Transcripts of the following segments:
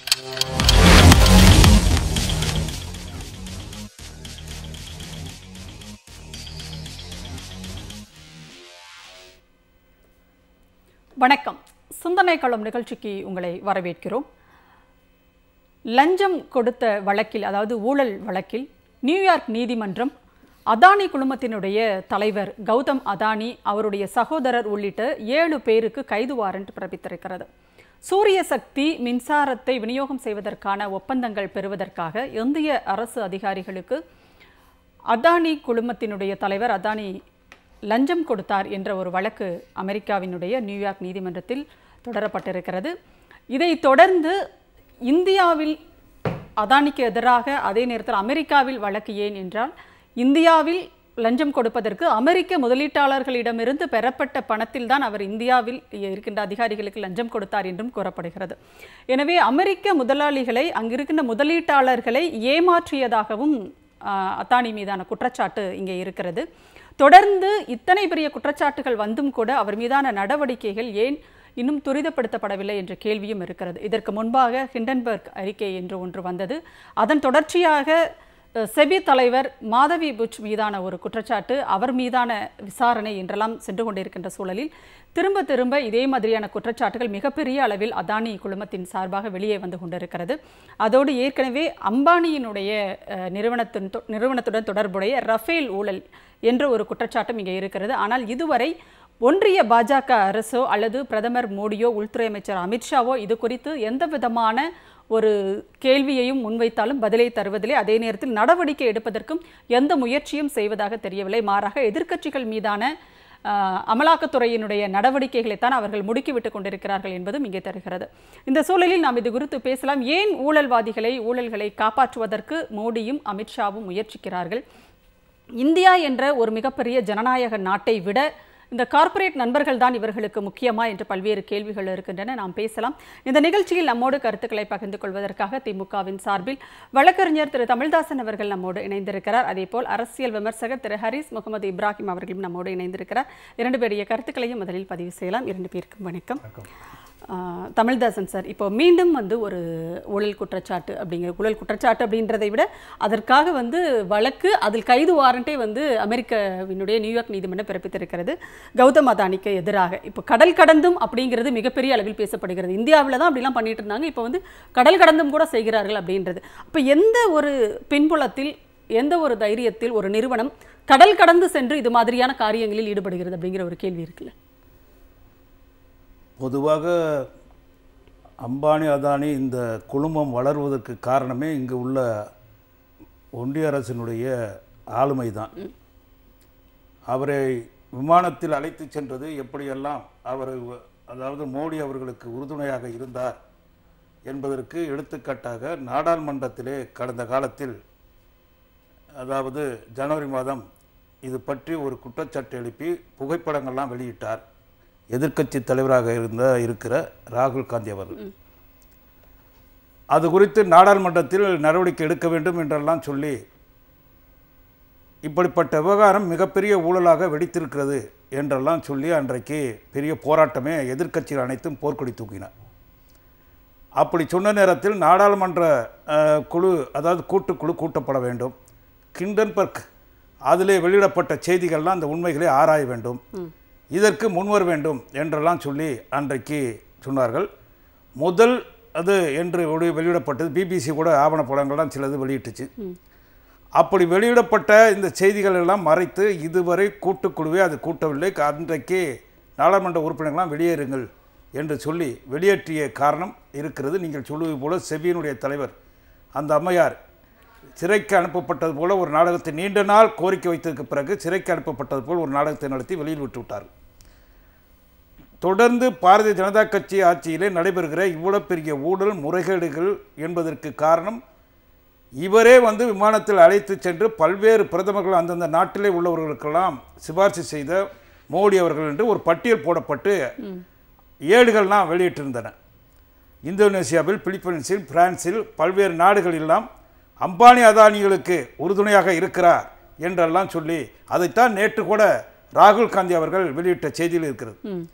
வணக்கம் சிந்தனை களம் நிகழ்ச்சிக்கு உங்களை வரவேற்கிறோம் லஞ்சம் கொடுத்த வழக்கில் அதாவது ஊழல் வழக்கில் நியூயார்க் நீதிமன்றம் அதானி குழுமத்தினுடைய தலைவர் கௌதம் அதானி அவருடைய சகோதரர் உள்ளிட்ட ஏழு பேருக்கு கைது வாரண்ட் பிறப்பித்திருக்கிறது சூரிய சக்தி மின்சாரத்தை விநியோகம் செய்வதற்கான ஒப்பந்தங்கள் பெறுவதற்காக இந்திய அரசு அதிகாரிகளுக்கு அதானி குழுமத்தினுடைய தலைவர் அதானி லஞ்சம் கொடுத்தார் என்ற ஒரு வழக்கு அமெரிக்காவினுடைய நியூயார்க் நீதிமன்றத்தில் தொடரப்பட்டிருக்கிறது இதைத் தொடர்ந்து இந்தியாவில் அதானிக்கு எதிராக அதே நேரத்தில் அமெரிக்காவில் வழக்கு ஏன் என்றால் இந்தியாவில் லஞ்சம் கொடுப்பதற்கு அமெரிக்க முதலீட்டாளர்களிடமிருந்து பெறப்பட்ட பணத்தில் தான் அவர் இந்தியாவில் இருக்கின்ற அதிகாரிகளுக்கு லஞ்சம் கொடுத்தார் என்றும் கூறப்படுகிறது எனவே அமெரிக்க முதலாளிகளை அங்கிருக்கின்ற முதலீட்டாளர்களை ஏமாற்றியதாகவும் ஆஹ், அத்தானி மீதான குற்றச்சாட்டு இங்கே இருக்கிறது தொடர்ந்து இத்தனை பெரிய குற்றச்சாட்டுகள் வந்தும் கூட அவர் மீதான நடவடிக்கைகள் ஏன் இன்னும் துரிதப்படுத்தப்படவில்லை என்ற கேள்வியும் இருக்கிறது இதற்கு முன்பாக ஹிண்டன்பர்க் அறிக்கை என்று ஒன்று வந்தது அதன் தொடர்ச்சியாக அஹ், செபி தலைவர் மாதவி புச் மீதான ஒரு குற்றச்சாட்டு அவர் மீதான விசாரணை என்றெல்லாம் சென்று கொண்டிருக்கின்ற சூழலில் திரும்ப திரும்ப இதே மாதிரியான குற்றச்சாட்டுகள் மிகப்பெரிய அளவில் அதானி குழுமத்தின் சார்பாக வெளியே வந்து கொண்டிருக்கிறது அதோடு ஏற்கனவே அம்பானியினுடைய அஹ், நிறுவனத்தின் தொ- நிறுவனத்துடன் தொடர்புடைய ரஃபேல் ஊழல் என்ற ஒரு குற்றச்சாட்டும் இங்கே இருக்கிறது ஆனால் இதுவரை ஒன்றிய பாஜக அரசோ அல்லது பிரதமர் மோடியோ உள்துறை அமைச்சர் அமித்ஷாவோ இது குறித்து எந்த விதமான ஒரு கேள்வியையும் முன்வைத்தாலும் பதிலை தருவதில்லை அதே நேரத்தில் நடவடிக்கை எடுப்பதற்கும் எந்த முயற்சியும் செய்வதாக தெரியவில்லை மாறாக எதிர்க்கட்சிகள் மீதான ஆஹ், அமலாக்கத்துறையினுடைய நடவடிக்கைகளைத்தான் அவர்கள் முடுக்கிவிட்டு கொண்டிருக்கிறார்கள் என்பதும் இங்கே தருகிறது இந்த சூழலில் நாம் இது குறித்து பேசலாம் ஏன் ஊழல்வாதிகளை ஊழல்களை காப்பாற்றுவதற்கு மோடியும் அமித்ஷாவும் முயற்சிக்கிறார்கள் இந்தியா என்ற ஒரு மிகப்பெரிய ஜனநாயக நாட்டை விட இந்த கார்ப்பரேட் நண்பர்கள் தான் இவர்களுக்கு முக்கியமா என்று பல்வேறு கேள்விகள் இருக்கின்றன நாம் பேசலாம் இந்த நிகழ்ச்சியில் நம்மோடு கருத்துக்களை பகிர்ந்து கொள்வதற்காக திமுகவின் சார்பில் வழக்கறிஞர் திரு தமிழ்தாசன் அவர்கள் நம்மோடு இணைந்திருக்கிறார் அதேபோல் அரசியல் விமர்சகர் திரு ஹரிஸ் முகமது இப்ராஹிம் அவர்களும் நம்மோடு இணைந்திருக்கிறார் இரண்டு பேருடைய கருத்துக்களையும் முதலில் பதிவு செய்யலாம் இரண்டு பேருக்கும் வணக்கம் ஆஹ், தமிழ்தாசன் சார் இப்போ மீண்டும் வந்து ஒரு ஊழல் குற்றச்சாட்டு அப்படிங்கிற ஊழல் குற்றச்சாட்டு அப்படின்றதை விட அதற்காக வந்து வழக்கு அதில் கைது வாரண்டே வந்து அமெரிக்காவினுடைய நியூயார்க் நீதிமன்றம் பிறப்பித்திருக்கிறது கௌதம் அதானிக்கு எதிராக இப்போ கடல் கடந்தும் அப்படிங்கிறது மிகப்பெரிய அளவில் பேசப்படுகிறது இந்தியாவில் தான் அப்படிலாம் பண்ணிட்டு இருந்தாங்க இப்போ வந்து கடல் கடந்தும் கூட செய்கிறார்கள் அப்படின்றது அப்போ எந்த ஒரு பின்புலத்தில் எந்த ஒரு தைரியத்தில் ஒரு நிறுவனம் கடல் கடந்து சென்று இது மாதிரியான காரியங்களில் ஈடுபடுகிறது அப்படிங்கிற ஒரு கேள்வி இருக்குல்ல பொதுவாக அம்பானி அதானி இந்த குழுமம் வளர்வதற்கு காரணமே இங்கு உள்ள ஒன்றிய அரசினுடைய ஆளுமை தான் அவரை விமானத்தில் அழைத்து சென்றது எப்படியெல்லாம் அவர் அதாவது மோடி அவர்களுக்கு உறுதுணையாக இருந்தார் என்பதற்கு எடுத்துக்காட்டாக நாடாளுமன்றத்திலே கடந்த காலத்தில் அதாவது ஜனவரி மாதம் இது பற்றி ஒரு குற்றச்சாட்டு எழுப்பி புகைப்படங்கள்லாம் வெளியிட்டார் எதிர்க்கட்சி தலைவராக இருந்த இருக்கிற ராகுல் காந்தி அவர்கள் அது குறித்து நாடாளுமன்றத்தில் நடவடிக்கை எடுக்க வேண்டும் என்றெல்லாம் சொல்லி இப்படிப்பட்ட விவகாரம் மிகப்பெரிய ஊழலாக வெடித்திருக்கிறது என்றெல்லாம் சொல்லி அன்றைக்கு பெரிய போராட்டமே எதிர்க்கட்சிகள் அனைத்தும் போர்க்கொடி தூக்கினார் அப்படி சொன்ன நேரத்தில் நாடாளுமன்ற அஹ், குழு அதாவது கூட்டுக்குழு கூட்டப்பட வேண்டும் கிண்டன்பர்க் அதிலே வெளியிடப்பட்ட செய்திகள்லாம் அந்த உண்மைகளை ஆராய வேண்டும் இதற்கு முன்வர வேண்டும் என்றெல்லாம் சொல்லி அன்றைக்கு சொன்னார்கள் முதல் அது என்று ஒளி- வெளியிடப்பட்டது பிபிசி கூட ஆவணப்படங்கள்லாம் சிலது வெளியிட்டுச்சு அப்படி வெளியிடப்பட்ட இந்த செய்திகள் எல்லாம் மறைத்து இதுவரை கூட்டுக்குழுவே அது கூட்டவில்லை அன்றைக்கு நாடாளுமன்ற உறுப்பினர்கள்லாம் வெளியேறுங்கள் என்று சொல்லி வெளியேற்றிய காரணம் இருக்கிறது நீங்கள் சொல்லுவது போல செபியினுடைய தலைவர் அந்த அம்மையார் சிறைக்கு அனுப்பப்பட்டது போல ஒரு நாடகத்தை நீண்ட நாள் கோரிக்கை வைத்ததுக்கு பிறகு சிறைக்கு அனுப்பப்பட்டது போல் ஒரு நாடகத்தை நடத்தி வெளியில் விட்டு விட்டார் தொடர்ந்து பாரதிய ஜனதா கட்சி ஆட்சியிலே நடைபெறுகிற இவ்வளவு பெரிய ஊழல் முறைகேடுகள் என்பதற்கு காரணம் இவரே வந்து விமானத்தில் அழைத்து சென்று பல்வேறு பிரதமர்கள் அந்தந்த நாட்டிலே உள்ளவர்களுக்கெல்லாம் சிபார்சு செய்த மோடி அவர்கள் என்று ஒரு பட்டியல் போடப்பட்டு ஏடுகள்லாம் வெளியிட்டிருந்தன இந்தோனேசியாவில் பிலிப்பைன்ஸில் பிரான்சில் பல்வேறு நாடுகளெல்லாம் அம்பானி அதானிகளுக்கு உறுதுணையாக இருக்கிறார் என்றெல்லாம் சொல்லி அதைத்தான் நேற்று கூட ராகுல் காந்தி அவர்கள் வெளியிட்ட செய்தியில் இருக்கிறது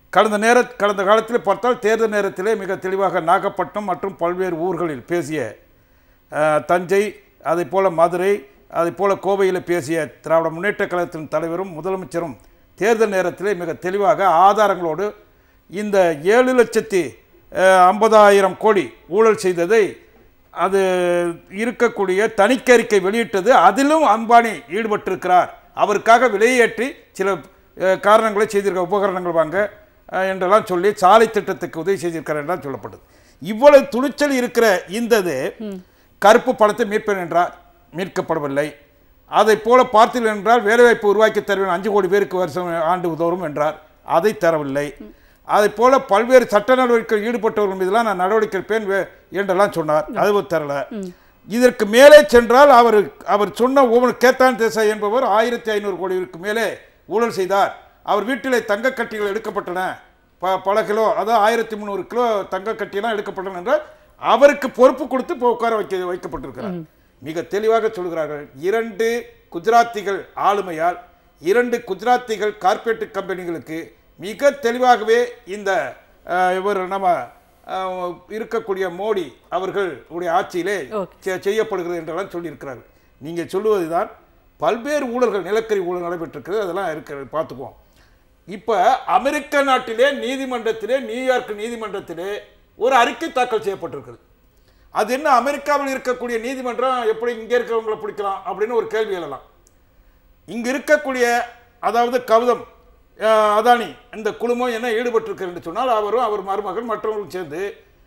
கடந்த நேர கடந்த காலத்தில் பார்த்தால் தேர்தல் நேரத்திலே மிக தெளிவாக நாகப்பட்டினம் மற்றும் பல்வேறு ஊர்களில் பேசிய அஹ், தஞ்சை அதே போல மதுரை அதே போல கோவையில் பேசிய திராவிட முன்னேற்ற கழகத்தின் தலைவரும் முதலமைச்சரும் தேர்தல் நேரத்திலே மிக தெளிவாக ஆதாரங்களோடு இந்த ஏழு லட்சத்தி அஹ், ஐம்பதாயிரம் கோடி ஊழல் செய்ததை அது இருக்கக்கூடிய தணிக்கறிக்கை வெளியிட்டது அதிலும் அம்பானி ஈடுபட்டிருக்கிறார் அவருக்காக விலையேற்றி சில அஹ், காரணங்களை செய்திருக்க உபகரணங்கள் வாங்க அஹ், என்றெல்லாம் சொல்லி சாலை திட்டத்துக்கு உதவி செய்திருக்கிறார் என்றெல்லாம் சொல்லப்பட்டது இவ்வளவு துணிச்சல் இருக்கிற இந்தது கருப்பு பணத்தை மீட்பேன் என்றார் மீட்கப்படவில்லை அதை போல பார்த்தீர்கள் என்றால் வேலைவாய்ப்பு உருவாக்கி தருவேன் அஞ்சு கோடி பேருக்கு வருஷம் ஆண்டு உதவும் என்றார் அதை தரவில்லை அதை போல பல்வேறு சட்ட நடவடிக்கைகள் ஈடுபட்டவர்கள் மீதெல்லாம் நான் நடவடிக்கை எடுப்பேன் வே- என்றெல்லாம் சொன்னார் அதுவும் தரல இதற்கு மேலே சென்றால் அவர் அவர் சொன்ன ஒவ்வொரு கேத்தான் தேசாய் என்பவர் ஆயிரத்தி ஐநூறு கோடிக்கு மேலே ஊழல் செய்தார் அவர் வீட்டிலே தங்க கட்டிகள் எடுக்கப்பட்டன ப பல கிலோ அதாவது ஆயிரத்தி முந்நூறு கிலோ தங்க கட்டியெல்லாம் எடுக்கப்பட்டன என்றால் அவருக்கு பொறுப்பு கொடுத்து இப்போ உட்கார வைக்க வைக்கப்பட்டிருக்கிறார் மிக தெளிவாக சொல்கிறார்கள் இரண்டு குஜராத்திகள் ஆளுமையால் இரண்டு குஜராத்திகள் கார்ப்பரேட் கம்பெனிகளுக்கு மிக தெளிவாகவே இந்த அஹ், இவர் நம்ம அஹ், இருக்கக்கூடிய மோடி அவர்கள் உடைய ஆட்சியிலே Okay. செ- செய்யப்படுகிறது என்றெல்லாம் சொல்லியிருக்கிறார்கள் நீங்கள் சொல்லுவதுதான் பல்வேறு ஊழல்கள் நிலக்கரி ஊழல் நடைபெற்றிருக்கிறது அதெல்லாம் இருக்கிறது பார்த்துக்குவோம் இப்போ அமெரிக்க நாட்டிலே நீதிமன்றத்திலே நியூயார்க் நீதிமன்றத்திலே ஒரு அறிக்கை தாக்கல் செய்யப்பட்டிருக்கிறது அது என்ன அமெரிக்காவில் இருக்கக்கூடிய நீதிமன்றம் எப்படி இங்கே இருக்கிறவங்களை பிடிக்கலாம் அப்படின்னு ஒரு கேள்வி எழலாம் இங்கு இருக்கக்கூடிய அதாவது கௌதம் அஹ், அதானி இந்த குழுமம் என்ன ஈடுபட்டிருக்கு என்று சொன்னால் அவரும் அவர் மருமகன் மற்றவர்களும் சேர்ந்து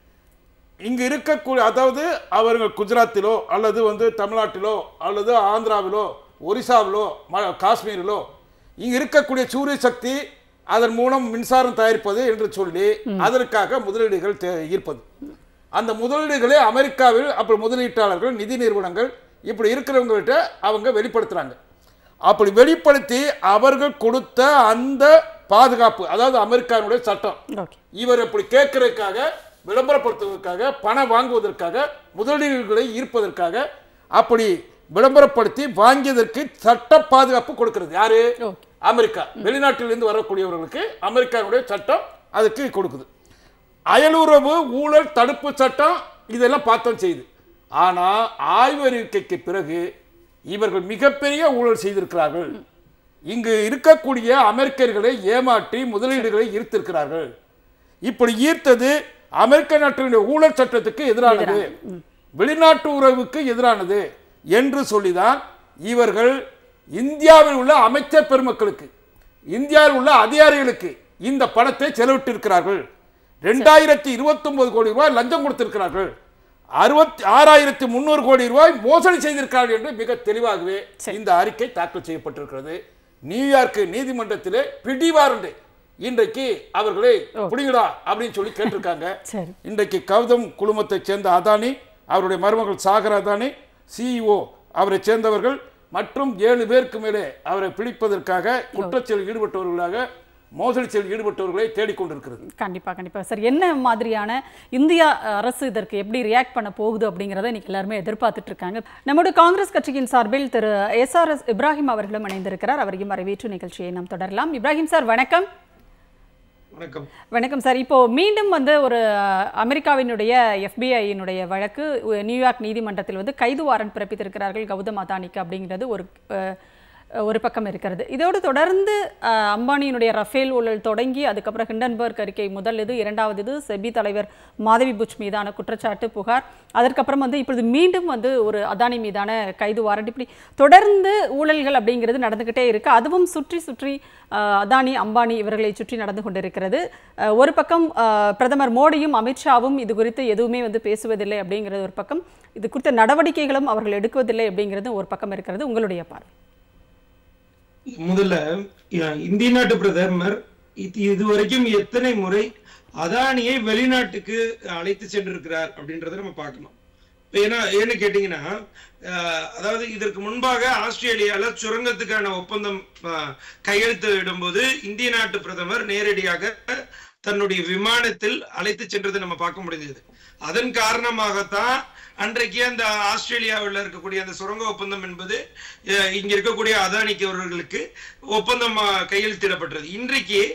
இங்கு இருக்கக்கூடிய அதாவது அவர்கள் குஜராத்திலோ அல்லது வந்து தமிழ்நாட்டிலோ அல்லது ஆந்திராவிலோ ஒரிசாவிலோ ம- காஷ்மீரிலோ இங்கு இருக்கக்கூடிய சூரிய சக்தி அதன் மூலம் மின்சாரம் தயாரிப்பது என்று சொல்லி அதற்காக முதலீடுகள் தே- ஈர்ப்பது அந்த முதலீடுகளை அமெரிக்காவில் அப்புறம் முதலீட்டாளர்கள் நிதி நிறுவனங்கள் இப்படி இருக்கிறவங்ககிட்ட அவங்க வெளிப்படுத்துறாங்க அப்படி வெளிப்படுத்தி அவர்கள் கொடுத்த அந்த பாதுகாப்பு அதாவது அமெரிக்காவினுடைய சட்டம் ஓகே இவர் இப்படி கேட்கறதுக்காக விளம்பரப்படுத்துவதற்காக பணம் வாங்குவதற்காக முதலீடுகளை ஈர்ப்பதற்காக அப்படி விளம்பரப்படுத்தி வாங்கியதற்கு சட்ட பாதுகாப்பு கொடுக்கிறது யாரு ஓகே அமெரிக்கா வெளிநாட்டிலிருந்து வரக்கூடியவர்களுக்கு அமெரிக்காவுடைய சட்டம் அதுக்கு கொடுக்குது அயலுறவு ஊழல் தடுப்பு சட்டம் இதெல்லாம் பார்த்தோம் செய்யுது ஆனா ஆய்வறிக்கைக்கு பிறகு இவர்கள் மிகப்பெரிய ஊழல் செய்திருக்கிறார்கள் இங்கு இருக்கக்கூடிய அமெரிக்கர்களை ஏமாற்றி முதலீடுகளை ஈர்த்திருக்கிறார்கள் இப்படி ஈர்த்தது அமெரிக்க நாட்டினுடைய ஊழல் சட்டத்துக்கு எதிரானது வெளிநாட்டு உறவுக்கு எதிரானது என்று சொல்லிதான் இவர்கள் இந்தியாவில் உள்ள அமைச்சர் பெருமக்களுக்கு இந்தியாவில் உள்ள அதிகாரிகளுக்கு இந்த பணத்தை செலவிட்டிருக்கிறார்கள் ரெண்டாயிரத்தி இருபத்தொன்பது கோடி ரூபாய் லஞ்சம் கொடுத்திருக்கிறார்கள் அறுபத்தி ஆறாயிரத்தி முந்நூறு கோடி ரூபாய் மோசடி செய்திருக்கிறார்கள் என்று மிக தெளிவாகவே இந்த அறிக்கை தாக்கல் செய்யப்பட்டிருக்கிறது நியூயார்க் நீதிமன்றத்திலே பிடிவாரண்டு இன்றைக்கு அவர்களை பிடிங்கடா அப்படின்னு சொல்லி கேட்டிருக்காங்க சரி இன்றைக்கு கௌதம் குழுமத்தைச் சேர்ந்த அதானி அவருடைய மருமகள் சாகர் அதானி சிஇஓ அவரை சேர்ந்தவர்கள் மற்றும் ஏழு பேருக்கு மேலே அவரை பிடிப்பதற்காக குற்றச்செயலில் ஈடுபட்டவர்களாக மோசடி செயலில் ஈடுபட்டவர்களை தேடிக்கொண்டிருக்கிறது கண்டிப்பா கண்டிப்பா சார் என்ன மாதிரியான இந்தியா அரசு இதற்கு எப்படி ரியாக்ட் பண்ண போகுது அப்படிங்கிறத இன்னைக்கு எல்லாருமே எதிர்பார்த்துட்டு இருக்காங்க நம்முடைய காங்கிரஸ் கட்சியின் சார்பில் திரு எஸ் ஆர் எஸ் இப்ராஹிம் அவர்களும் இணைந்திருக்கிறார் அவரையும் வரவேற்று நிகழ்ச்சியை நாம் தொடரலாம் இப்ராஹிம் சார் வணக்கம் வணக்கம் வணக்கம் சார் இப்போ மீண்டும் வந்து ஒரு அஹ், அமெரிக்காவினுடைய எஃபிஐயினுடைய வழக்கு உ- நியூயார்க் நீதிமன்றத்தில் வந்து கைது வாரண்ட் பிறப்பித்திருக்கிறார்கள் கௌதம் அதானிக்கு அப்படிங்கிறது ஒரு அஹ், ஒரு பக்கம் இருக்கிறது இதோடு தொடர்ந்து அஹ், அம்பானியினுடைய ரஃபேல் ஊழல் தொடங்கி அதுக்கப்புறம் ஹிண்டன்பர்க் அறிக்கை முதல் இது இரண்டாவது இது செபி தலைவர் மாதவி புச் மீதான குற்றச்சாட்டு புகார் அதற்கப்புறம் வந்து இப்பொழுது மீண்டும் வந்து ஒரு அதானி மீதான கைது வாரண்ட் இப்படி தொடர்ந்து ஊழல்கள் அப்படிங்கிறது நடந்துகிட்டே இருக்கு அதுவும் சுற்றி சுற்றி அஹ், அதானி அம்பானி இவர்களை சுற்றி நடந்து கொண்டிருக்கிறது அஹ், ஒரு பக்கம் அஹ், பிரதமர் மோடியும் அமித்ஷாவும் இது குறித்து எதுவுமே வந்து பேசுவதில்லை அப்படிங்கிறது ஒரு பக்கம் இது குறித்த நடவடிக்கைகளும் அவர்கள் எடுக்குவதில்லை அப்படிங்கிறது ஒரு பக்கம் இருக்கிறது உங்களுடைய பார்வை முதல்ல அஹ், இந்திய நாட்டு பிரதமர் இது இதுவரைக்கும் எத்தனை முறை அதானியை வெளிநாட்டுக்கு அழைத்து சென்றிருக்கிறார் அப்படின்றத நம்ம பார்க்கணும் இப்ப ஏன்னா ஏன்னு கேட்டீங்கன்னா அஹ், அதாவது இதற்கு முன்பாக ஆஸ்திரேலியால சுரங்கத்துக்கான ஒப்பந்தம் அஹ், கையெழுத்து இடும்போது இந்திய நாட்டு பிரதமர் நேரடியாக தன்னுடைய விமானத்தில் அழைத்து சென்றதை நம்ம பார்க்க முடிஞ்சது அதன் காரணமாகத்தான் அன்றைக்கு அந்த ஆஸ்திரேலியாவில் இருக்கக்கூடிய அந்த சுரங்க ஒப்பந்தம் என்பது அஹ், இங்க இருக்கக்கூடிய அதானிக்கு அவர்களுக்கு ஒப்பந்தம் அஹ், கையெழுத்திடப்பட்டது இன்றைக்கு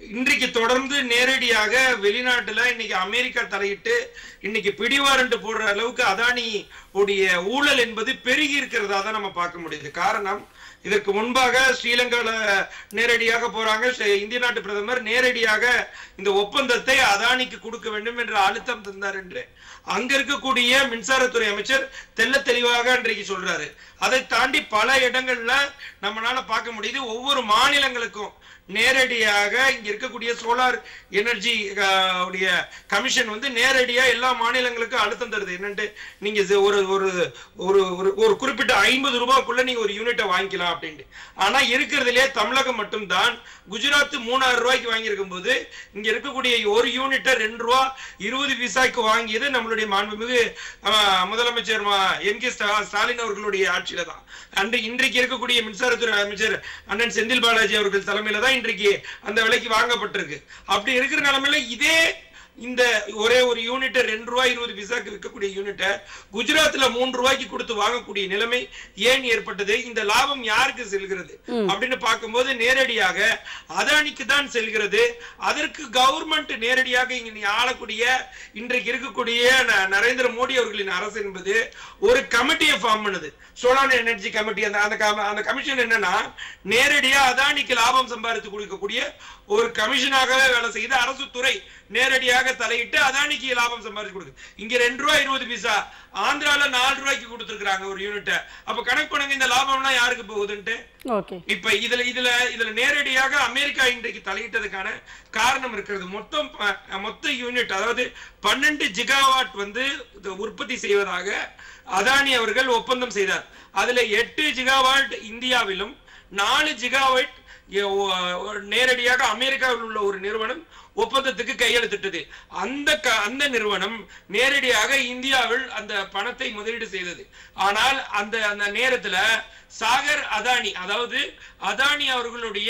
இன்றைக்கு தொடர்ந்து நேரடியாக வெளிநாட்டுல இன்னைக்கு அமெரிக்கா தலையிட்டு இன்னைக்கு பிடிவாரண்ட் போடுற அளவுக்கு அதானி உடைய ஊழல் என்பது பெருகி இருக்கிறதா தான் நம்ம பார்க்க முடியுது காரணம் இதற்கு முன்பாக ஸ்ரீலங்கால நேரடியாக போறாங்க ஸ்ரீ- இந்திய நாட்டு பிரதமர் நேரடியாக இந்த ஒப்பந்தத்தை அதானிக்கு கொடுக்க வேண்டும் என்ற அழுத்தம் தந்தார் என்று அங்க இருக்கக்கூடிய மின்சாரத்துறை அமைச்சர் தெள்ள தெளிவாக இன்றைக்கு சொல்றாரு அதை தாண்டி பல இடங்கள்ல நம்மளால பார்க்க முடியுது ஒவ்வொரு மாநிலங்களுக்கும் நேரடியாக இங்க இருக்கக்கூடிய சோலார் எனர்ஜி உடைய கமிஷன் வந்து நேரடியா எல்லா மாநிலங்களுக்கும் அழுத்தம் தருது என்னன்ட்டு நீங்க இது ஒரு ஒரு ஒரு ஒரு- ஒரு குறிப்பிட்ட ஐம்பது ரூபாய்க்குள்ள நீங்க ஒரு யூனிட்டை வாங்கிக்கலாம் அப்படின்ட்டு ஆனா இருக்கிறதுலே தமிழகம் மட்டும்தான் குஜராத் மூணாயிரம் ரூபாய்க்கு வாங்கியிருக்கும் போது இங்க இருக்கக்கூடிய ஒரு யூனிட்டை ரெண்டு ரூபா இருபது விசாய்க்கு வாங்கியது நம்மளுடைய மாண்புமிகு ஆஹ், முதலமைச்சர் மா- எம் கே ஸ்டா- ஸ்டாலின் அவர்களுடைய ஆட்சியில தான் அன்று இன்றைக்கு இருக்கக்கூடிய மின்சாரத்துறை அமைச்சர் அண்ணன் செந்தில் பாலாஜி அவர்கள் தலைமையில தான் இன்றைக்கு அந்த விலைக்கு வாங்கப்பட்டிருக்கு அப்படி இருக்கிற நிலைமையில இதே இந்த ஒரே ஒரு யூனிட்டை ரெண்டு ரூபாய் இருபது பைசாக்கு விற்கக்கூடிய யூனிட்டை குஜராத்ல மூன்று ரூபாய்க்கு கொடுத்து வாங்கக்கூடிய நிலைமை ஏன் ஏற்பட்டது இந்த லாபம் யாருக்கு செல்கிறது அப்படின்னு பார்க்கும்போது நேரடியாக அதானிக்கு தான் செல்கிறது அதற்கு கவர்மெண்ட் நேரடியாக இங்க நீ ஆளக்கூடிய இன்றைக்கு இருக்கக்கூடிய ந- நரேந்திர மோடி அவர்களின் அரசு என்பது ஒரு கமிட்டியை ஃபார்ம் பண்ணுது சோலார் எனர்ஜி கமிட்டி அந்த அந்த கம்- அந்த கமிஷன் என்னன்னா நேரடியா அதானிக்கு லாபம் சம்பாதித்து கொடுக்கக்கூடிய ஒரு கமிஷனாகவே வேலை செய்து அரசு துறை நேரடியாக தலையிட்டு அதானிக்கு லாபம் சம்பாதிச்சு கொடுக்குது இங்க ரெண்டு ரூபாய் இருபது பைசா ஆந்திரால நாலு ரூபாய்க்கு கொடுத்துருக்காங்க ஒரு யூனிட்டை அப்ப கணக்கு பண்ணுங்க இந்த லாபம்லாம் யாருக்கு போகுதுன்ட்டு ஓகே இப்ப இதுல இதுல இதுல நேரடியாக அமெரிக்கா இன்றைக்கு தலையிட்டதுக்கான காரணம் இருக்கிறது மொத்தம் ப- மொத்த யூனிட் அதாவது பன்னெண்டு ஜிகாவாட் வந்து இது உற்பத்தி செய்வதாக அதானி அவர்கள் ஒப்பந்தம் செய்தார் அதுல எட்டு ஜிகாவாட் இந்தியாவிலும் நாலு ஜிகாவாட் எ- ஒ- நேரடியாக அமெரிக்காவில் உள்ள ஒரு நிறுவனம் ஒப்பந்தத்துக்கு கையெழுத்திட்டது அந்த க- அந்த நிறுவனம் நேரடியாக இந்தியாவில் அந்த பணத்தை முதலீடு செய்தது ஆனால் அந்த அந்த நேரத்துல சாகர் அதானி அதாவது அதானி அவர்களுடைய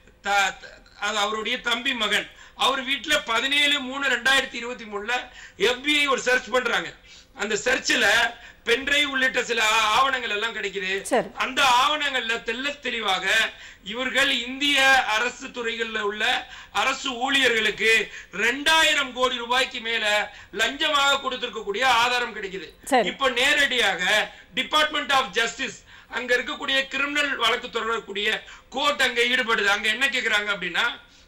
த- த- அது அவருடைய தம்பி மகன் அவர் வீட்டுல பதினேழு மூணு ரெண்டாயிரத்தி இருபத்தி மூணுல FBI ஒரு சர்ச் பண்றாங்க அந்த சர்ச்ல பென்ட்ரைவ் உள்ளிட்ட சில ஆ- ஆவணங்கள் எல்லாம் கிடைக்குது சரி. அந்த ஆவணங்கள்ல தெள்ளத் தெளிவாக இவர்கள் இந்திய அரசு துறைகள்ல உள்ள அரசு ஊழியர்களுக்கு ரெண்டாயிரம் கோடி ரூபாய்க்கு மேல லஞ்சமாக கொடுத்திருக்கக்கூடிய ஆதாரம் கிடைக்குது சரி. இப்ப நேரடியாக டிபார்ட்மெண்ட் ஆஃப் ஜஸ்டிஸ் அங்க இருக்கக்கூடிய கிரிமினல் வழக்கு தொடரக்கூடிய கோர்ட் அங்க ஈடுபடுது அங்க என்ன கேக்குறாங்க அப்படின்னா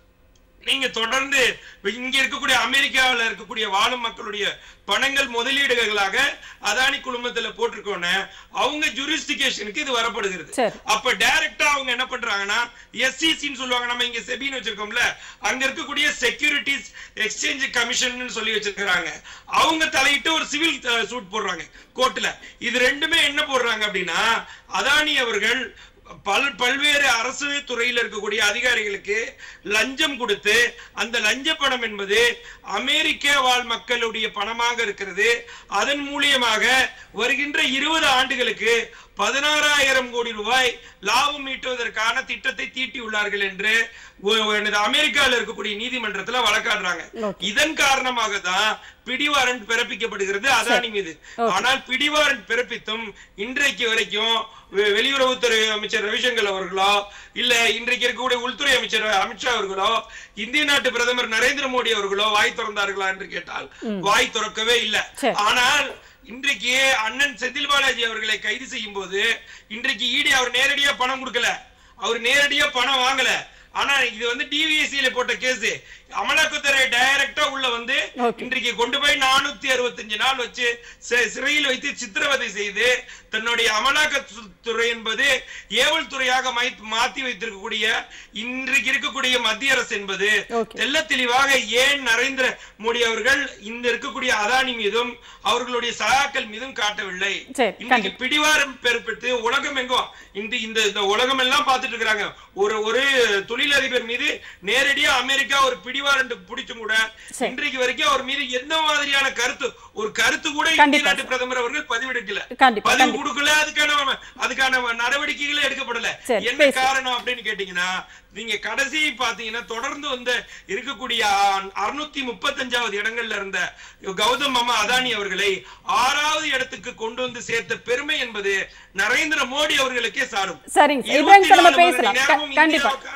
நீங்க தொடர்ந்து இங்க இருக்கக்கூடிய அமெரிக்காவுல இருக்கக்கூடிய வாழும் மக்களுடைய பணங்கள் முதலீடுகளாக அதானி குழுமத்துல போட்டிருக்கோன்னு அவங்க ஜூரிஸ்டிகேஷனுக்கு இது வரப்படுகிறது சரி. அப்ப டைரக்டா அவங்க என்ன பண்றாங்கன்னா எஸ்சிசின்னு சொல்லுவாங்க நம்ம இங்க செபின்னு வச்சிருக்கோம்ல அங்க இருக்கக்கூடிய செக்யூரிட்டிஸ் எக்ஸ்சேஞ்ச் கமிஷன் சொல்லி வச்சிருக்காங்க அவங்க தலையிட்டு ஒரு சிவில் சூட் போடுறாங்க கோர்ட்ல இது ரெண்டுமே என்ன போடுறாங்க அப்படின்னா அதானி அவர்கள் பல் பல்வேறு அரசு துறையில் இருக்கக்கூடிய அதிகாரிகளுக்கு லஞ்சம் கொடுத்து அந்த லஞ்ச பணம் என்பது அமெரிக்க வாழ் மக்களுடைய பணமாக இருக்கிறது அதன் மூலியமாக வருகின்ற இருபது ஆண்டுகளுக்கு பதினாறாயிரம் கோடி ரூபாய் லாபம் ஈட்டுவதற்கான திட்டத்தை தீட்டியுள்ளார்கள் என்று ஒ- எனது அமெரிக்காவில் இருக்கக்கூடிய நீதிமன்றத்துல வழக்காடுறாங்க Okay. இதன் காரணமாக தான் பிடிவாரண்ட் பிறப்பிக்கப்படுகிறது அதானி மீது ஆனால் பிடிவாரண்ட் பிறப்பித்தும் இன்றைக்கு வரைக்கும் வெ- வெளியுறவுத்துறை அமைச்சர் ரவிசங்கர் அவர்களோ இல்ல இன்றைக்கு இருக்கக்கூடிய உள்துறை அமைச்சர் அமித்ஷா அவர்களோ இந்திய நாட்டு பிரதமர் நரேந்திர மோடி அவர்களோ வாய் திறந்தார்களா என்று கேட்டால் வாய் திறக்கவே இல்லை சரி. ஆனால் இன்றைக்கு அண்ணன் செந்தில் பாலாஜி அவர்களை கைது செய்யும் போது இன்றைக்கு ஈடி அவர் நேரடியா பணம் கொடுக்கல அவர் நேரடியா பணம் வாங்கல ஆனா இது வந்து டிவிஎஸ்சியில போட்ட கேஸ் அமலாக்கத்துறை டைரக்டா உள்ள வந்து Okay. இன்றைக்கு கொண்டு போய் நானூத்தி அறுபத்தஞ்சு நாள் வச்சு சி- சிறையில் வைத்து சித்திரவதை செய்து தன்னுடைய அமலாக்கத்துறை என்பது ஏவல் துறையாக மை- மாத்தி வைத்திருக்கக்கூடிய இன்றைக்கு இருக்கக்கூடிய மத்திய அரசு என்பது Okay. தெள்ள தெளிவாக ஏன் நரேந்திர மோடி அவர்கள் இந்த இருக்கக்கூடிய அதானி மீதும் அவர்களுடைய சகாக்கள் மீதும் காட்டவில்லை சரி, இன்னைக்கு பிடிவாரம் பெருப்பிட்டு உலகம் எங்கும் இந்த இந்த இந்த உலகம் எல்லாம் பார்த்துட்டு இருக்காங்க ஒரு ஒரு தொழிலதிபர் மீது நேரடியா அமெரிக்கா ஒரு பிடிவாரண்ட் பிடிச்சும் கூட சரி. இன்றைக்கு வரைக்கும் அவர் மீது எந்த மாதிரியான கருத்து ஒரு கருத்து கூட இந்திய கண்டிப்பா நாட்டு பிரதமர் அவர்கள் பதிவெடுக்கல கண்டிப்பா, பதிவு கண்டிப்பா. கொடுக்கல அதுக்கான அதுக்கான நடவடிக்கைகளே எடுக்கப்படல சரி, என்ன பேசு. காரணம் அப்படின்னு கேட்டீங்கன்னா நீங்க கடைசி பாத்தீங்கன்னா தொடர்ந்து வந்து இருக்கக்கூடிய அறுநூத்தி முப்பத்தஞ்சாவது இடங்கள்ல இருந்த கௌதம் மாமா அதானி அவர்களை ஆறாவது இடத்துக்கு கொண்டு வந்து சேர்த்த பெருமை என்பது நரேந்திர மோடி அவர்களுக்கே சாரும் சரிங்க சார். இப்ராஹிம் சார் நம்ம இருபத்தி நாலு மணி பேசலாம். க- நேரமும் கண்டிப்பா. இந்தியாவுக்காக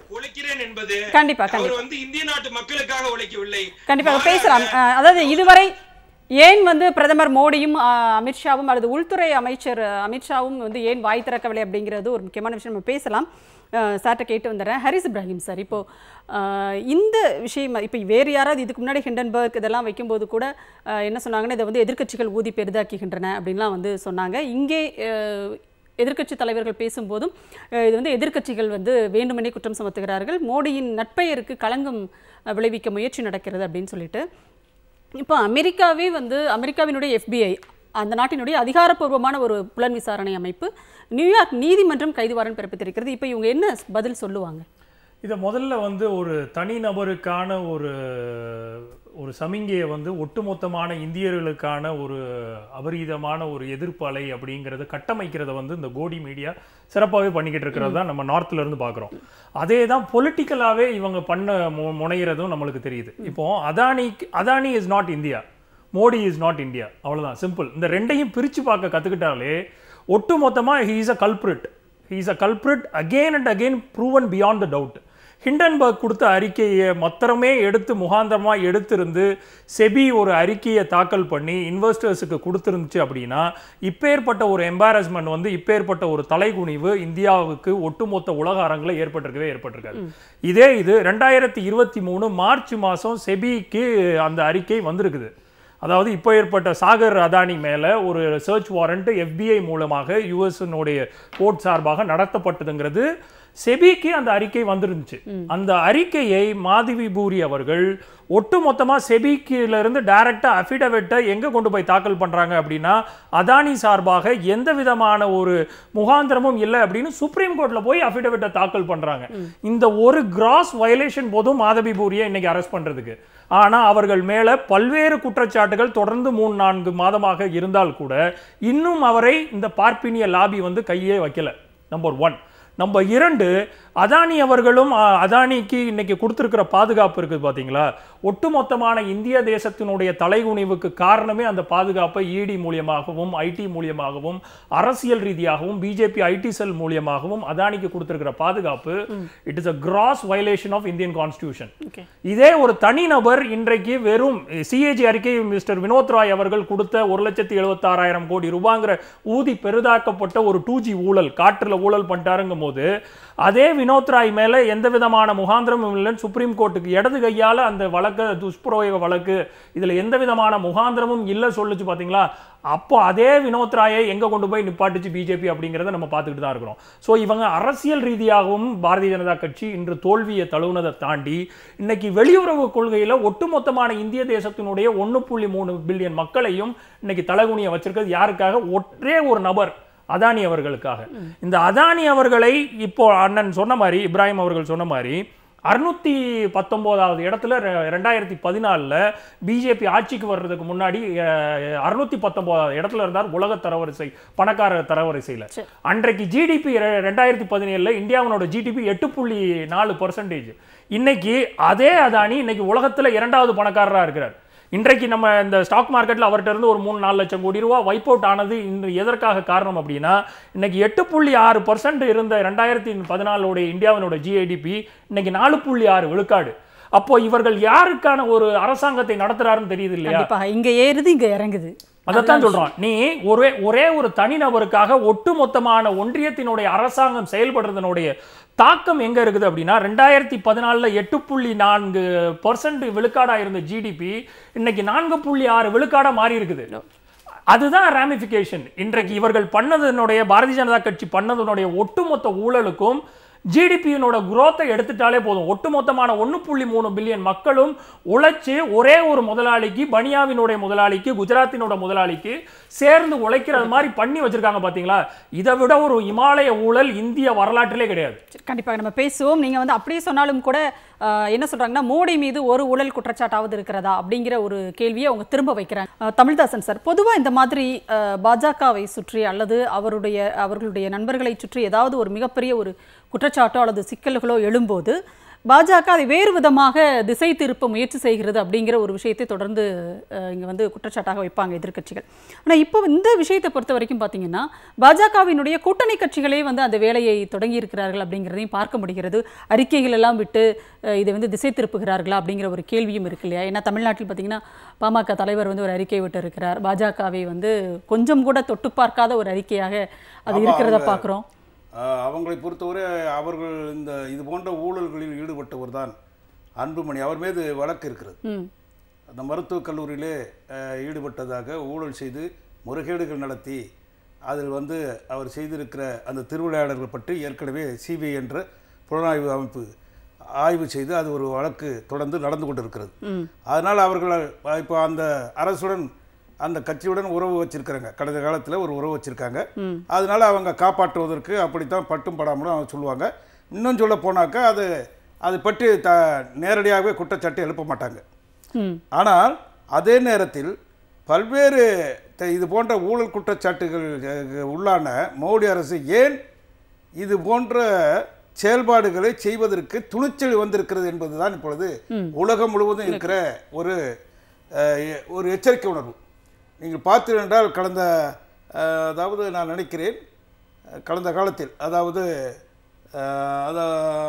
உழைக்கிறேன் என்பது கண்டிப்பா, கண்டிப்பா. அவர் வந்து இந்திய நாட்டு மக்களுக்காக உழைக்கவில்லை கண்டிப்பாக மாறாக பேசலாம் அஹ், அதாவது இதுவரை ஏன் வந்து பிரதமர் மோடியும் அஹ், அமித்ஷாவும் அல்லது உள்துறை அமைச்சர் அஹ், அமித்ஷாவும் வந்து ஏன் வாய் திறக்கவில்லை அப்படிங்கிறது ஒரு முக்கியமான விஷயம் நம்ம பேசலாம் சார்ட்ட கேட்டு வந்துடுறேன் ஹரிஸ் இப்ராஹிம் சார் இப்போ அஹ், இந்த விஷயம் இப்போ வேறு யாராவது இதுக்கு முன்னாடி ஹிண்டன்பர்க் இதெல்லாம் வைக்கும்போது கூட அஹ், என்ன சொன்னாங்கன்னா இதை வந்து எதிர்க்கட்சிகள் ஊதி பெரிதாக்குகின்றன அப்படின்லாம் வந்து சொன்னாங்க இங்கே அஹ், எதிர்க்கட்சி தலைவர்கள் பேசும்போதும் அஹ், இது வந்து எதிர்க்கட்சிகள் வந்து வேண்டுமெனே குற்றம் சுமத்துகிறார்கள் மோடியின் நட்பெயருக்கு களங்கம் அஹ், விளைவிக்க முயற்சி நடக்கிறது அப்படின்னு சொல்லிட்டு இப்போ அமெரிக்காவே வந்து அமெரிக்காவினுடைய எஃபிஐ அந்த நாட்டினுடைய அதிகாரப்பூர்வமான ஒரு புலன் விசாரணை அமைப்பு நியூயார்க் நீதிமன்றம் கைது வாரண்ட் பிறப்பித்திருக்கிறது இப்போ இவங்க என்ன பதில் சொல்லுவாங்க இதை முதல்ல வந்து ஒரு தனிநபருக்கான ஒரு ஒரு சமிங்கையை வந்து ஒட்டுமொத்தமான இந்தியர்களுக்கான ஒரு அபரீதமான ஒரு எதிர்ப்பு அலை அப்படிங்கிறத கட்டமைக்கிறத வந்து இந்த கோடி மீடியா சிறப்பாகவே பண்ணிக்கிட்டு இருக்கிறது தான் நம்ம நார்த்ல இருந்து பார்க்குறோம் அதே தான் பொலிட்டிக்கலாகவே இவங்க பண்ண மு முனைகிறதும் நம்மளுக்கு தெரியுது இப்போ Adani Adani is not India Modi is not India அவ்வளவுதான் சிம்பிள் இந்த ரெண்டையும் பிரிச்சு பார்க்க கத்துக்கிட்டாலே ஒட்டு மொத்தமா he is a culprit he is a culprit again and again proven beyond the doubt Hindenburg கொடுத்த அறிக்கையை மொத்தமே எடுத்து முகாந்தரமா எடுத்திருந்து செபி ஒரு அறிக்கையை தாக்கல் பண்ணி இன்வெஸ்டர்ஸுக்கு கொடுத்துருந்துச்சு அப்படின்னா இப்பேற்பட்ட ஒரு எம்பாரஸ்மெண்ட் வந்து இப்பேற்பட்ட ஒரு தலைகுனிவு இந்தியாவுக்கு ஒட்டுமொத்த உலக அரங்கில் ஏற்பட்டிருக்கவே ஏற்பட்டிருக்காது இதே இது ரெண்டாயிரத்தி இருபத்தி மூணு மார்ச் மாதம் செபிக்கு அந்த அறிக்கை வந்திருக்குது அதாவது இப்போ ஏற்பட்ட சாகர் அதானி மேலே ஒரு சர்ச் வாரண்ட் எஃபிஐ மூலமாக யுஎஸ்னுடைய கோர்ட் சார்பாக நடத்தப்பட்டதுங்கிறது செபிக்கு அந்த அறிக்கை வந்திருந்துச்சு அந்த அறிக்கையை மாதவி பூரி அவர்கள் ஒட்டுமொத்தமா செபிக்கில இருந்து டைரக்டா அஃபிடவிட்டை எங்க கொண்டு போய் தாக்கல் பண்றாங்க அப்படின்னா அதானி சார்பாக எந்த விதமான ஒரு முகாந்திரமும் இல்லை அப்படின்னு சுப்ரீம் கோர்ட்ல போய் அஃபிடவிட்டை தாக்கல் பண்றாங்க இந்த ஒரு கிராஸ் வயலேஷன் போதும் மாதவி பூரியை இன்னைக்கு அரெஸ்ட் பண்றதுக்கு ஆனா அவர்கள் மேல பல்வேறு குற்றச்சாட்டுகள் தொடர்ந்து மூணு நான்கு மாதமாக இருந்தால் கூட இன்னும் அவரை இந்த பார்ப்பினிய லாபி வந்து கையே வைக்கல நம்பர் ஒன் நம்பர் இரண்டு அதானி அவர்களும் அ, அதானிக்கு இன்னைக்கு கொடுத்திருக்கிற பாதுகாப்பு இருக்குது பாத்தீங்களா ஒட்டுமொத்தமான இந்திய தேசத்தினுடைய தலைகுனிவுக்கு காரணமே அந்த பாதுகாப்பை இடி மூலியமாகவும் ஐடி மூலியமாகவும் அரசியல் ரீதியாகவும் பிஜேபி ஐடி செல் மூலியமாகவும் அதானிக்கு கொடுத்திருக்கிற பாதுகாப்பு it is a gross violation of Indian constitution okay இதே ஒரு தனிநபர் இன்றைக்கு வெறும் சிஏஜி அறிக்கை மிஸ்டர் வினோத் ராய் அவர்கள் கொடுத்த ஒரு லட்சத்தி எழுபத்தாறாயிரம் கோடி ரூபாங்கிற ஊதி பெரிதாக்கப்பட்ட ஒரு டூ ஜி ஊழல் காற்றுல ஊழல் பண்ணிட்டாருங்கும் போது அதே வினோத் ராய் மேல எந்த விதமான முகாந்திரமும் இல்லைன்னு சுப்ரீம் கோர்ட்டுக்கு இடது கையால அந்த வழக்கு துஷ்பிரயோக வழக்கு இதுல எந்த விதமான முகாந்திரமும் இல்லை சொல்லுச்சு பாத்தீங்களா அப்போ அதே வினோத் ராயை எங்க கொண்டு போய் நிப்பாட்டுச்சு பிஜேபி அப்படிங்கிறத நம்ம பார்த்துக்கிட்டு தான் இருக்கிறோம் ஸோ இவங்க அரசியல் ரீதியாகவும் பாரதிய ஜனதா கட்சி இன்று தோல்வியை தழுவுனதை தாண்டி இன்னைக்கு வெளியுறவு கொள்கையில ஒட்டுமொத்தமான இந்திய தேசத்தினுடைய ஒன்று புள்ளி மூணு பில்லியன் மக்களையும் இன்னைக்கு தலைகுனிய வச்சிருக்கிறது யாருக்காக ஒரே ஒரு நபர் அதானி அவர்களுக்காக இந்த அதானி அவர்களை இப்போ அண்ணன் சொன்ன மாதிரி இப்ராஹிம் அவர்கள் சொன்ன மாதிரி அறுநூத்தி பத்தொன்பதாவது இடத்துல ரெ- ரெண்டாயிரத்தி பதினாலில் பிஜேபி ஆட்சிக்கு வர்றதுக்கு முன்னாடி அறுநூத்தி பத்தொன்பதாவது இடத்துல இருந்தார் உலக தரவரிசை பணக்கார தரவரிசையில் சரி. அன்றைக்கு ஜிடிபி ரெண்டாயிரத்தி பதினேழுல இந்தியாவினோட ஜிடிபி எட்டு புள்ளி நாலு பர்சன்டேஜ் இன்னைக்கு அதே அதானி இன்னைக்கு உலகத்துல இரண்டாவது பணக்காரரா இருக்கிறார் இன்றைக்கு நம்ம இந்த ஸ்டாக் மார்க்கெட்ல அவர்கிட்ட இருந்து ஒரு மூணு நாலு லட்சம் கோடி ரூபா வைப் அவுட் ஆனது இன்று எதற்காக காரணம் அப்படின்னா இன்னைக்கு எட்டு புள்ளி ஆறு பர்சன்ட் இருந்த ரெண்டாயிரத்தி பதினாலோட இந்தியாவினோட ஜிஐடிபி இன்னைக்கு நாலு புள்ளி ஆறு விழுக்காடு அப்போ இவர்கள் யாருக்கான ஒரு அரசாங்கத்தை நடத்துறாருன்னு தெரியுது இல்லையா கண்டிப்பாக இங்க ஏறுது இங்க இறங்குது அதைத்தான் சொல்றோம் நீ ஒரே ஒரே ஒரு தனிநபருக்காக ஒட்டுமொத்தமான ஒன்றியத்தினுடைய அரசாங்கம் செயல்படுறதனுடைய தாக்கம் எங்க இருக்குது அப்படின்னா ரெண்டாயிரத்தி பதினாலுல எட்டு புள்ளி நான்கு பர்சன்ட் விழுக்காடா இருந்த ஜிடிபி இன்னைக்கு நான்கு புள்ளி ஆறு விழுக்காடா மாறி இருக்குது அதுதான் ராமிஃபிகேஷன் இன்றைக்கு இவர்கள் பண்ணதனுடைய பாரதிய ஜனதா கட்சி பண்ணதனுடைய ஒட்டுமொத்த ஊழலுக்கும் ஜிடிபியினோட குரோத்தை எடுத்துட்டாலே போதும் ஒட்டுமொத்தமான ஒன்று புள்ளி மூணு பில்லியன் மக்களும் உழைச்சு ஒரே ஒரு முதலாளிக்கு பனியாவினுடைய முதலாளிக்கு குஜராத்தினோட முதலாளிக்கு சேர்ந்து உழைக்கிறது மாதிரி பண்ணி வச்சிருக்காங்க பாத்தீங்களா இதை விட ஒரு இமாலய ஊழல் இந்திய வரலாற்றிலே கிடையாது சரி, கண்டிப்பாக நம்ம பேசுவோம் நீங்க வந்து அப்படியே சொன்னாலும் கூட ஆஹ், என்ன சொல்றாங்கன்னா மோடி மீது ஒரு ஊழல் குற்றச்சாட்டாவது இருக்கிறதா அப்படிங்கிற ஒரு கேள்வியை அவங்க திரும்ப வைக்கிறாங்க ஆஹ், தமிழ்தாசன் சார் பொதுவா இந்த மாதிரி ஆஹ், பாஜகவை சுற்றி அல்லது அவருடைய அவர்களுடைய நண்பர்களை சுற்றி ஏதாவது ஒரு மிகப்பெரிய ஒரு குற்றச்சாட்டோ அல்லது சிக்கல்களோ எழும்போது பாஜக அதை வேறு விதமாக திசை திருப்ப முயற்சி செய்கிறது அப்படிங்கிற ஒரு விஷயத்தை தொடர்ந்து அஹ், இங்க வந்து குற்றச்சாட்டாக வைப்பாங்க எதிர்க்கட்சிகள் ஆனா இப்போ இந்த விஷயத்தை பொறுத்த வரைக்கும் பார்த்தீங்கன்னா பாஜகவினுடைய கூட்டணி கட்சிகளே வந்து அந்த வேலையை தொடங்கி இருக்கிறார்கள் அப்படிங்கிறதையும் பார்க்க முடிகிறது அறிக்கைகள் எல்லாம் விட்டு அஹ், இதை வந்து திசை திருப்புகிறார்களா அப்படிங்கிற ஒரு கேள்வியும் இருக்கு இல்லையா ஏன்னா தமிழ்நாட்டில் பார்த்தீங்கன்னா பாமக தலைவர் வந்து ஒரு அறிக்கை விட்டு இருக்கிறார் பாஜகவை வந்து கொஞ்சம் கூட தொட்டு பார்க்காத ஒரு அறிக்கையாக அது ஆமா, இருக்கிறத அவங்க- பார்க்குறோம் ஆஹ் அவங்களை பொறுத்தவரை அவர்கள் இந்த இது போன்ற ஊழல்களில் ஈடுபட்டவர் தான் அன்புமணி அவர் மீது வழக்கு இருக்கிறது ம் அந்த மருத்துவக் கல்லூரியிலே ஆஹ் ஈடுபட்டதாக ஊழல் செய்து முறைகேடுகள் நடத்தி அதில் வந்து அவர் செய்திருக்கிற அந்த திருவிளையாடல்கள் பற்றி ஏற்கனவே சிபிஐ என்ற புலனாய்வு அமைப்பு ஆய்வு செய்து அது ஒரு வழக்கு தொடர்ந்து நடந்து கொண்டிருக்கிறது ம் அதனால் அவர்கள் இப்போ அந்த அரசுடன் அந்த கட்சியுடன் உறவு வச்சிருக்கிறாங்க கடந்த காலத்தில் ஒரு உறவு வச்சிருக்காங்க ம் அதனால அவங்க காப்பாற்றுவதற்கு அப்படித்தான் பட்டும் படாமலும் அவங்க சொல்லுவாங்க இன்னும் சொல்ல போனாக்கா அது அது பற்றி த நேரடியாகவே குற்றச்சாட்டு எழுப்ப மாட்டாங்க ம் ஆனால் அதே நேரத்தில் பல்வேறு த- இது போன்ற ஊழல் குற்றச்சாட்டுகள் அஹ், உள்ளான மோடி அரசு ஏன் இது போன்ற செயல்பாடுகளை செய்வதற்கு துணிச்சல் வந்திருக்கிறது என்பதுதான் இப்பொழுது உலகம் முழுவதும் இருக்கிற ஒரு அஹ், எ- ஒரு எச்சரிக்கை உணர்வு நீங்கள் பார்த்தீர்கள் என்றால் கடந்த அஹ், அதாவது நான் நினைக்கிறேன் அஹ், கடந்த காலத்தில் அதாவது அஹ், அதா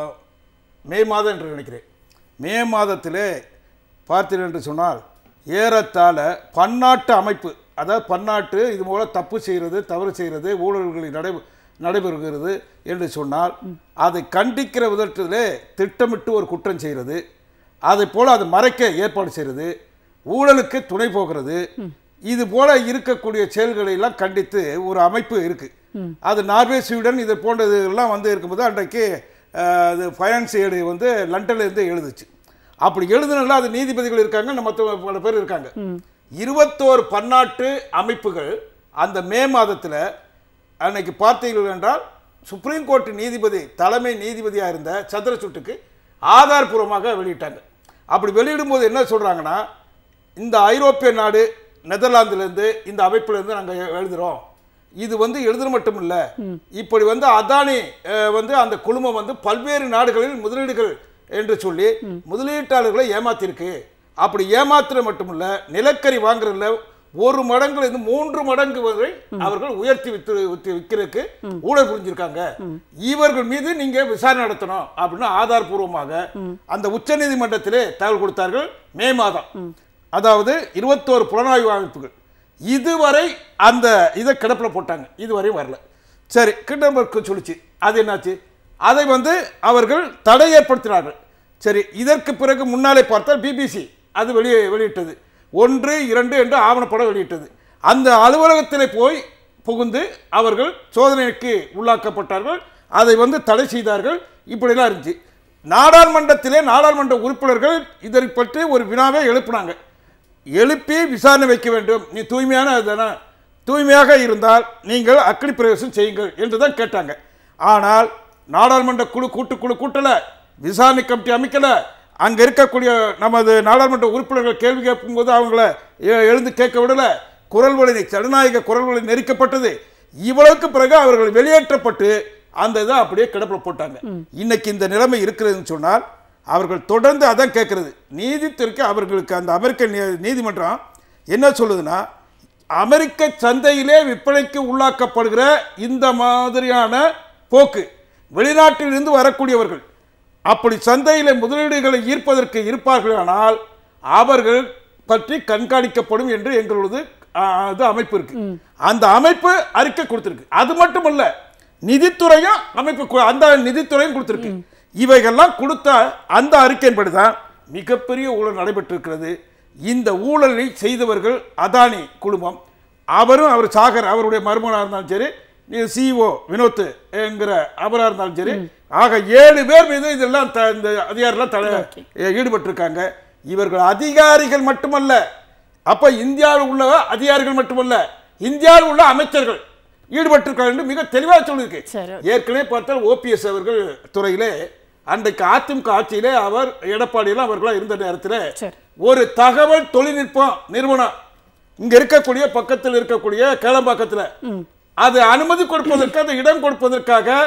மே மாதம் என்று நினைக்கிறேன் மே மாதத்திலே பார்த்தீர்கள் என்று சொன்னால் ஏறத்தாழ பன்னாட்டு அமைப்பு அதாவது பன்னாட்டு இது போல தப்பு செய்கிறது தவறு செய்கிறது ஊழல்களில் நடை நடைபெறுகிறது என்று சொன்னால் அதை கண்டிக்கிற விதத்திலே திட்டமிட்டு ஒரு குற்றம் செய்கிறது அதை போல அதை மறைக்க ஏற்பாடு செய்கிறது ஊழலுக்கு துணை போகிறது இது போல இருக்கக்கூடிய செயல்களை எல்லாம் கண்டித்து ஒரு அமைப்பு இருக்கு அது நார்வே ஸ்வீடன் இது போன்றது எல்லாம் வந்து இருக்கும்போது அன்றைக்கு அஹ், அது ஃபைனான்ஸ் ஏடு வந்து லண்டன்ல இருந்து எழுதுச்சு அப்படி எழுதுனால அது நீதிபதிகள் இருக்காங்க நம்ம மற்ற பல பேர் இருக்காங்க இருபத்தோரு பன்னாட்டு அமைப்புகள் அந்த மே மாதத்துல அன்னைக்கு பார்த்தீர்கள் என்றால் சுப்ரீம் கோர்ட் நீதிபதி தலைமை நாதிபதியாக இருந்த சந்திரசூட்டுக்கு ஆதாரபூர்வமாக வெளியிட்டாங்க அப்படி வெளியிடும்போது என்ன சொல்றாங்கன்னா இந்த ஐரோப்பிய நாடு நெதர்லாந்துலேருந்து இந்த அமைப்பிலேருந்து நாங்கள் எழுதுகிறோம் இது வந்து எழுதுறது மட்டும் இல்ல இப்படி வந்து அதானி அஹ், வந்து அந்த குழுமம் வந்து பல்வேறு நாடுகளில் முதலீடுகள் என்று சொல்லி முதலீட்டாளர்களை ஏமாத்திருக்கு அப்படி ஏமாத்துறது மட்டும் இல்ல நிலக்கரி வாங்குறதுல ஒரு மடங்குல இருந்து மூன்று மடங்கு வரை அவர்கள் உயர்த்தி வித்து வித்து விற்கிறதுக்கு ஊழல் புரிஞ்சிருக்காங்க இவர்கள் மீது நீங்க விசாரணை நடத்தணும் அப்படின்னு ஆதாரபூர்வமாக அந்த உச்சநீதிமன்றத்திலே தகவல் கொடுத்தார்கள் மே மாதம் அதாவது இருபத்தோரு புலனாய்வு அமைப்புகள் இதுவரை அந்த இதை கிடப்பில் போட்டாங்க இதுவரை வரல சரி கிண்டம்பர்க்கு சொல்லிச்சு அது என்னாச்சு அதை வந்து அவர்கள் தடை ஏற்படுத்தினார்கள் சரி இதற்கு பிறகு முன்னாலே பார்த்தால் பிபிசி அது வெளியே வெளியிட்டது ஒன்று இரண்டு என்று ஆவணப்படம் வெளியிட்டது அந்த அலுவலகத்தில் போய் புகுந்து அவர்கள் சோதனைக்கு உள்ளாக்கப்பட்டார்கள் அதை வந்து தடை செய்தார்கள் இப்படிலாம் இருந்துச்சு நாடாளுமன்றத்திலே நாடாளுமன்ற உறுப்பினர்கள் இதை பற்றி ஒரு வினாவை எழுப்பினாங்க எழுப்பி விசாரணை வைக்க வேண்டும் நீ தூய்மையான தானே தூய்மையாக இருந்தால் நீங்கள் அக்னி பிரவேசம் செய்யுங்கள் என்று தான் கேட்டாங்க ஆனால் நாடாளுமன்ற குழு கூட்டுக்குழு கூட்டல விசாரணை கமிட்டி அமைக்கல அங்க இருக்கக்கூடிய நமது நாடாளுமன்ற உறுப்பினர்கள் கேள்வி கேட்கும்போது அவங்கள எ- எழுந்து கேட்க விடல குரல் வழி ஜனநாயக குரல் வழி நெரிக்கப்பட்டது இவ்வளவுக்கு பிறகு அவர்கள் வெளியேற்றப்பட்டு அந்த இதை அப்படியே கிடப்பில் போட்டாங்க இன்னைக்கு இந்த நிலைமை இருக்கிறதுன்னு சொன்னால் அவர்கள் தொடர்ந்து அதான் கேட்கறது நீதித்துறைக்கு அவர்களுக்கு அந்த அமெரிக்க நீ- நீதிமன்றம் என்ன சொல்லுதுன்னா அமெரிக்க சந்தையிலே விற்பனைக்கு உள்ளாக்கப்படுகிற இந்த மாதிரியான போக்கு வெளிநாட்டிலிருந்து வரக்கூடியவர்கள் அப்படி சந்தையில முதலீடுகளை ஈர்ப்பதற்கு இருப்பார்களானால் அவர்கள் பற்றி கண்காணிக்கப்படும் என்று எங்களது ஆ, இது அமைப்பு இருக்கு அந்த அமைப்பு அறிக்கை கொடுத்திருக்கு அது மட்டுமல்ல நிதித்துறையும் அமைப்பு கு- அந்த நிதித்துறையும் கொடுத்திருக்கு இவைகள்லாம் கொடுத்த அந்த அறிக்கையின்படி தான் மிகப்பெரிய ஊழல் நடைபெற்றிருக்கிறது இந்த ஊழலை செய்தவர்கள் அதானி குழுமம் அவரும் அவர் சாகர் அவருடைய மருமகனாக இருந்தாலும் சரி சிஇஓ வினோத் என்கிற அவராக இருந்தாலும் சரி ஆக ஏழு பேர் மீது இதெல்லாம் த- இந்த அதிகாரிலாம் தலை ஈடுபட்டிருக்காங்க இவர்கள் அதிகாரிகள் மட்டுமல்ல அப்ப இந்தியாவில் உள்ள அதிகாரிகள் மட்டுமல்ல இந்தியாவில் உள்ள அமைச்சர்கள் ஈடுபட்டிருக்காங்க என்று மிக தெளிவாக சொல்லியிருக்கு சரி. ஏற்கனவே பார்த்தால் ஓபிஎஸ் அவர்கள் துறையிலே அன்றைக்கு அதிமுக ஆட்சியிலே அவர் எடப்பாடியெல்லாம் அவர்களாம் இருந்த நேரத்தில் சரி. ஒரு தகவல் தொழில்நுட்பம் நிறுவனம் இங்க இருக்கக்கூடிய பக்கத்தில் இருக்கக்கூடிய கேளம்பாக்கத்துல அது அனுமதி கொடுப்பதற்கு அந்த இடம் கொடுப்பதற்காக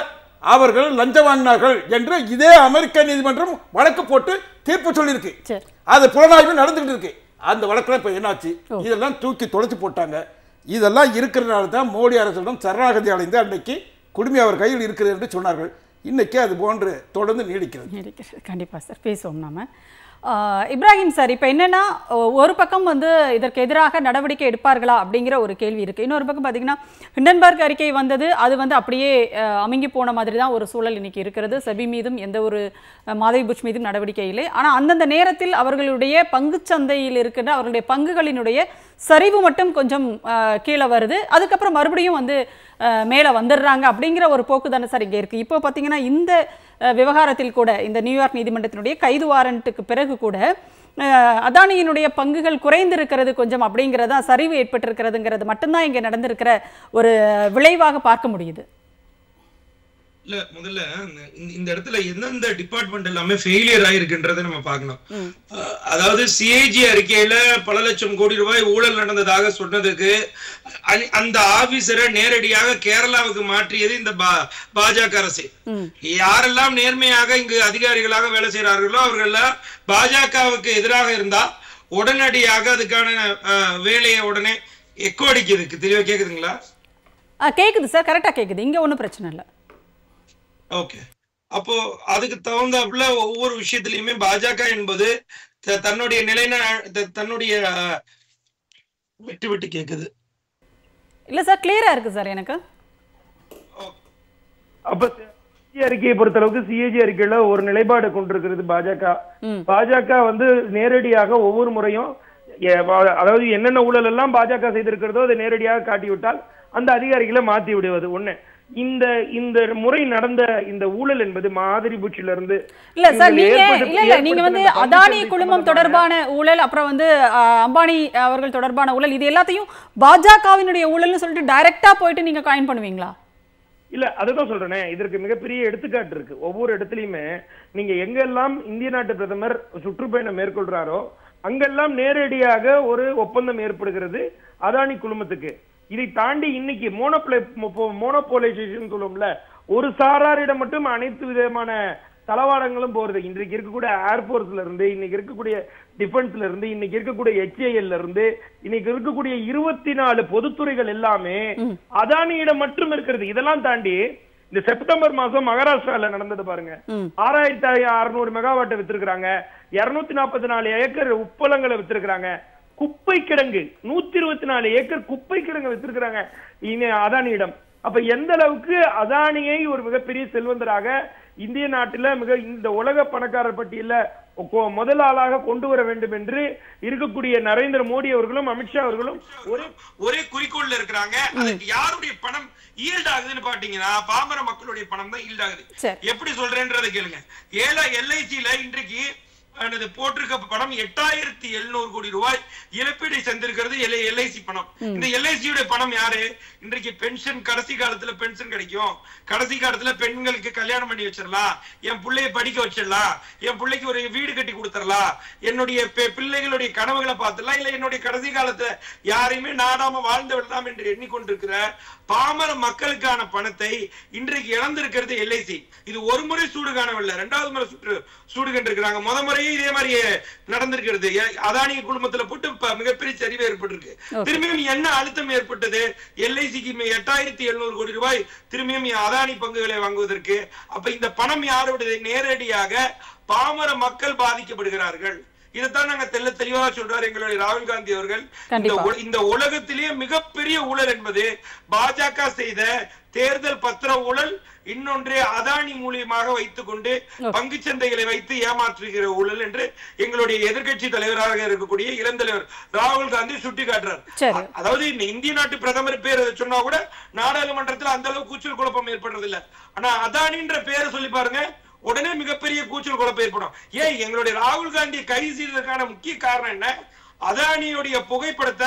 அவர்கள் லஞ்சம் வாங்கினார்கள் என்று இதே அமெரிக்க நீதிமன்றம் வழக்கு போட்டு தீர்ப்பு சொல்லியிருக்கு சரி அது புலனாய்வு நடந்துகிட்டு இருக்கு அந்த வழக்குல இப்ப என்னாச்சு இதெல்லாம் தூக்கி தொலைச்சு போட்டாங்க இதெல்லாம் இருக்கிறதுனால தான் மோடி அரசிடம் சரணாகதி அடைந்து அன்னைக்கு குடுமி அவர் கையில் இருக்கிறது என்று சொன்னார்கள் இன்னைக்கு அது போன்று தொடர்ந்து நீடிக்கிறது நீடிக்கிறது கண்டிப்பாக சார் பேசுவோம் நாம ஆஹ் இப்ராஹிம் சார் இப்போ என்னன்னா ஒ- ஒரு பக்கம் வந்து இதற்கு எதிராக நடவடிக்கை எடுப்பார்களா அப்படிங்கிற ஒரு கேள்வி இருக்கு இன்னொரு பக்கம் பார்த்தீங்கன்னா ஹிண்டன்பர்க் அறிக்கை வந்தது அது வந்து அப்படியே அஹ், அமுங்கி போன மாதிரி தான் ஒரு சூழல் இன்னைக்கு இருக்கிறது செபி மீதும் எந்த ஒரு அஹ், மாதவி புஷ் மீதும் நடவடிக்கை இல்லை ஆனால் அந்தந்த நேரத்தில் அவர்களுடைய பங்குச் சந்தையில் இருக்கின்ற அவர்களுடைய பங்குகளினுடைய சரிவு மட்டும் கொஞ்சம் அஹ், கீழே வருது அதுக்கப்புறம் மறுபடியும் வந்து அஹ், மேலே வந்துடுறாங்க அப்படிங்கிற ஒரு போக்கு தானே சார் இங்கே இருக்குது இப்போ பார்த்தீங்கன்னா இந்த அஹ், விவகாரத்தில் கூட இந்த நியூயார்க் நீதிமன்றத்தினுடைய கைது வாரண்ட்டுக்கு பிறகு கூட அஹ், அதானியினுடைய பங்குகள் குறைந்திருக்கிறது கொஞ்சம் அப்படிங்கிறதா சரிவு ஏற்பட்டிருக்கிறதுங்கிறது மட்டும்தான் இங்கே நடந்திருக்கிற ஒரு விளைவாக பார்க்க முடியுது இல்ல முதல்ல இந்த- இந்த- இந்த இடத்துல எந்தெந்த டிபார்ட்மெண்ட் எல்லாமே ஃபெயிலியர் ஆயிருக்குன்றதை நம்ம பார்க்கணும் அஹ் அதாவது சிஏஜி அறிக்கையில பல லட்சம் கோடி ரூபாய் ஊழல் நடந்ததாக சொன்னதுக்கு அ- அந்த ஆபீசரை நேரடியாக கேரளாவுக்கு மாற்றியது இந்த பா- பாஜக அரசு யாரெல்லாம் நேர்மையாக இங்கு அதிகாரிகளாக வேலை செய்கிறார்களோ அவர்கள்லாம் பாஜகவுக்கு எதிராக இருந்தா உடனடியாக அதுக்கான அஹ், வேலையை உடனே எக்கோ அடிக்குது தெளிவா கேக்குதுங்களா அஹ், கேக்குது சார் கரெக்டாக கேக்குது இங்கே ஒன்றும் பிரச்சனை இல்லை ஓகே அப்போ அதுக்கு தகுந்தாப்புல ஒவ்வொரு விஷயத்திலயுமே பாஜக என்பது த- தன்னுடைய நிலைன த- தன்னுடைய அஹ், விட்டு விட்டு கேக்குது இல்லை சார் கிளியராக இருக்குது சார் எனக்கு அப்ப சிஏஜி அறிக்கையை பொறுத்தளவுக்கு சிஏஜி அறிக்கையில ஒரு நிலைப்பாடு கொண்டிருக்கிறது பாஜக ம். பாஜக வந்து நேரடியாக ஒவ்வொரு முறையும் எ- வ- அதாவது என்னென்ன ஊழல் எல்லாம் பாஜக செய்திருக்கிறதோ அதை நேரடியாக காட்டிவிட்டால் அந்த அதிகாரிகளை மாத்தி விடுவது ஒண்ணு இந்த இந்த முறை நடந்த இந்த ஊழல் என்பது மாதிரி புச்சில இருந்து இல்ல சார் இவங்க நீங்க ஏற்படுத்த- இல்ல இல்ல நீங்க வந்து ஏற்படுத்தின அதானி பங்கு குழுமம் சந்தை தொடர்பான ஊழல் அப்புறம் வந்து அஹ், அம்பானி அவர்கள் தொடர்பான ஊழல் இது எல்லாத்தையும் பாஜகவினுடைய ஊழல்னு சொல்லிட்டு டைரக்டா போயிட்டு நீங்க காயின் பண்ணுவீங்களா இல்ல அதுதான் சொல்றேனே இதற்கு மிகப்பெரிய எடுத்துக்காட்டு இருக்கு ஒவ்வொரு இடத்துலயுமே நீங்க எங்கெல்லாம் இந்திய நாட்டு பிரதமர் சுற்றுப்பயணம் மேற்கொள்றாரோ அங்கெல்லாம் நேரடியாக ஒரு ஒப்பந்தம் ஏற்படுகிறது அதானி குழுமத்துக்கு இதை தாண்டி இன்னைக்கு மோனோப்ளை மோனோபோலைசேஷன் சொல்லுவோம்ல ஒரு சாராரிடம் மட்டும் அனைத்து விதமான தளவாடங்களும் போறது இன்றைக்கு இருக்கக்கூடிய ஏர்போர்ட்ஸ்ல இருந்து இன்னைக்கு இருக்கக்கூடிய டிஃபென்ஸ்ல இருந்து இன்னைக்கு இருக்கக்கூடிய ஹெச்ஏஎல்ல இருந்து இன்னைக்கு இருக்கக்கூடிய இருபத்தி நாலு பொதுத்துறைகள் எல்லாமே அதானியிடம் மட்டும் இருக்கிறது இதெல்லாம் தாண்டி இந்த செப்டம்பர் மாசம் மகாராஷ்டிரால நடந்தது பாருங்க ம். ஆறாயிரத்தி அறுநூறு மெகாவாட்டை வித்திருக்காங்க இருநூத்தி நாற்பத்தி நாலு ஏக்கர் உப்பளங்களை வித்திருக்காங்க குப்பை கிடங்கு நூத்தி இருபத்தி நாலு ஏக்கர் குப்பை கிடங்கு வித்திருக்காங்க இனி அதானியிடம் அப்ப எந்த அளவுக்கு அதானியை ஒரு மிகப்பெரிய செல்வந்தராக இந்திய நாட்டுல மிக இந்த உலக பணக்காரர் பட்டியல கொ- முதல் ஆளாக கொண்டு வர வேண்டும் என்று இருக்கக்கூடிய நரேந்திர மோடி அவர்களும் அமித்ஷா அவர்களும் ஒரே ஒரே குறிக்கோள்ல இருக்கிறாங்க அதுக்கு யாருடைய பணம் ஈல்ட் ஆகுதுன்னு பாத்தீங்கன்னா பாமர மக்களுடைய பணம் தான் ஈல்ட் ஆகுது சரி. எப்படி சொல்றேன்றதை கேளுங்க ஏழை எல்ஐசில இன்றைக்கு எனது போட்டிருக்க பணம் எட்டாயிரத்தி எழுநூறு கோடி ரூபாய் இழப்பீடு செஞ்சிருக்கிறது எல்ஐசி பணம் இந்த எல்ஐசியுடைய பணம் யாரு இன்றைக்கு பென்ஷன் கடைசி காலத்துல பென்ஷன் கிடைக்கும் கடைசி காலத்துல பெண்களுக்கு கல்யாணம் பண்ணி வச்சிடலாம் என் பிள்ளைய படிக்க வச்சிடலாம் என் பிள்ளைக்கு ஒரு வீடு கட்டி கொடுத்துடலாம் என்னுடைய பெ- பிள்ளைகளுடைய கனவுகளை பார்த்துடலாம் இல்ல என்னுடைய கடைசி காலத்துல யாரையுமே நாடாம வாழ்ந்து விடலாம் என்று எண்ணிக்கொண்டிருக்கிற பாமர மக்களுக்கான பணத்தை இன்றைக்கு இழந்திருக்கிறது எல்ஐசி இது ஒரு முறை சூடு காணவில்லை இரண்டாவது முறை சுற்று சூடு கண்டிருக்கிறாங்க முத முறையும் இதே மாதிரியே நடந்திருக்கிறது ஏ- அதானி குழுமத்துல போட்டு இப்ப மிகப்பெரிய சரிவு ஏற்பட்டிருக்கு திரும்பியும் என்ன அழுத்தம் ஏற்பட்டது எல்ஐசிக்கு எட்டாயிரத்தி எழுநூறு கோடி ரூபாய் திரும்பியும் அதானி பங்குகளை வாங்குவதற்கு அப்ப இந்த பணம் யாருடைய நேரடியாக பாமர மக்கள் பாதிக்கப்படுகிறார்கள் இதைத்தான் நாங்க தெல்ல தெளிவாக சொல்றாரு எங்களுடைய ராகுல் காந்தி அவர்கள் இந்த கண்டிப்பா. உல- இந்த உலகத்திலேயே மிகப்பெரிய ஊழல் என்பது பாஜக செய்த தேர்தல் பத்திர ஊழல் இன்னொன்று அதானி மூலியமாக வைத்துக் கொண்டு பங்குச் சந்தைகளை வைத்து ஏமாற்றுகிற ஊழல் என்று எங்களுடைய எதிர்க்கட்சி தலைவராக இருக்கக்கூடிய இளம் தலைவர் ராகுல் காந்தி சுட்டி காட்டுறார் சரி. அ- அதாவது இந்த இந்திய நாட்டு பிரதமர் பேர் சொன்னா கூட நாடாளுமன்றத்தில் அந்த அளவுக்கு கூச்சல் குழப்பம் ஏற்படுறது இல்ல ஆனா அதானின்ற பேரை சொல்லி பாருங்க உடனே மிகப்பெரிய கூச்சல் குழப்பம் ஏற்படும் ஏன் எங்களுடைய ராகுல் காந்தியை கைது செய்ததற்கான முக்கிய காரணம் என்ன அதானியுடைய புகைப்படத்தை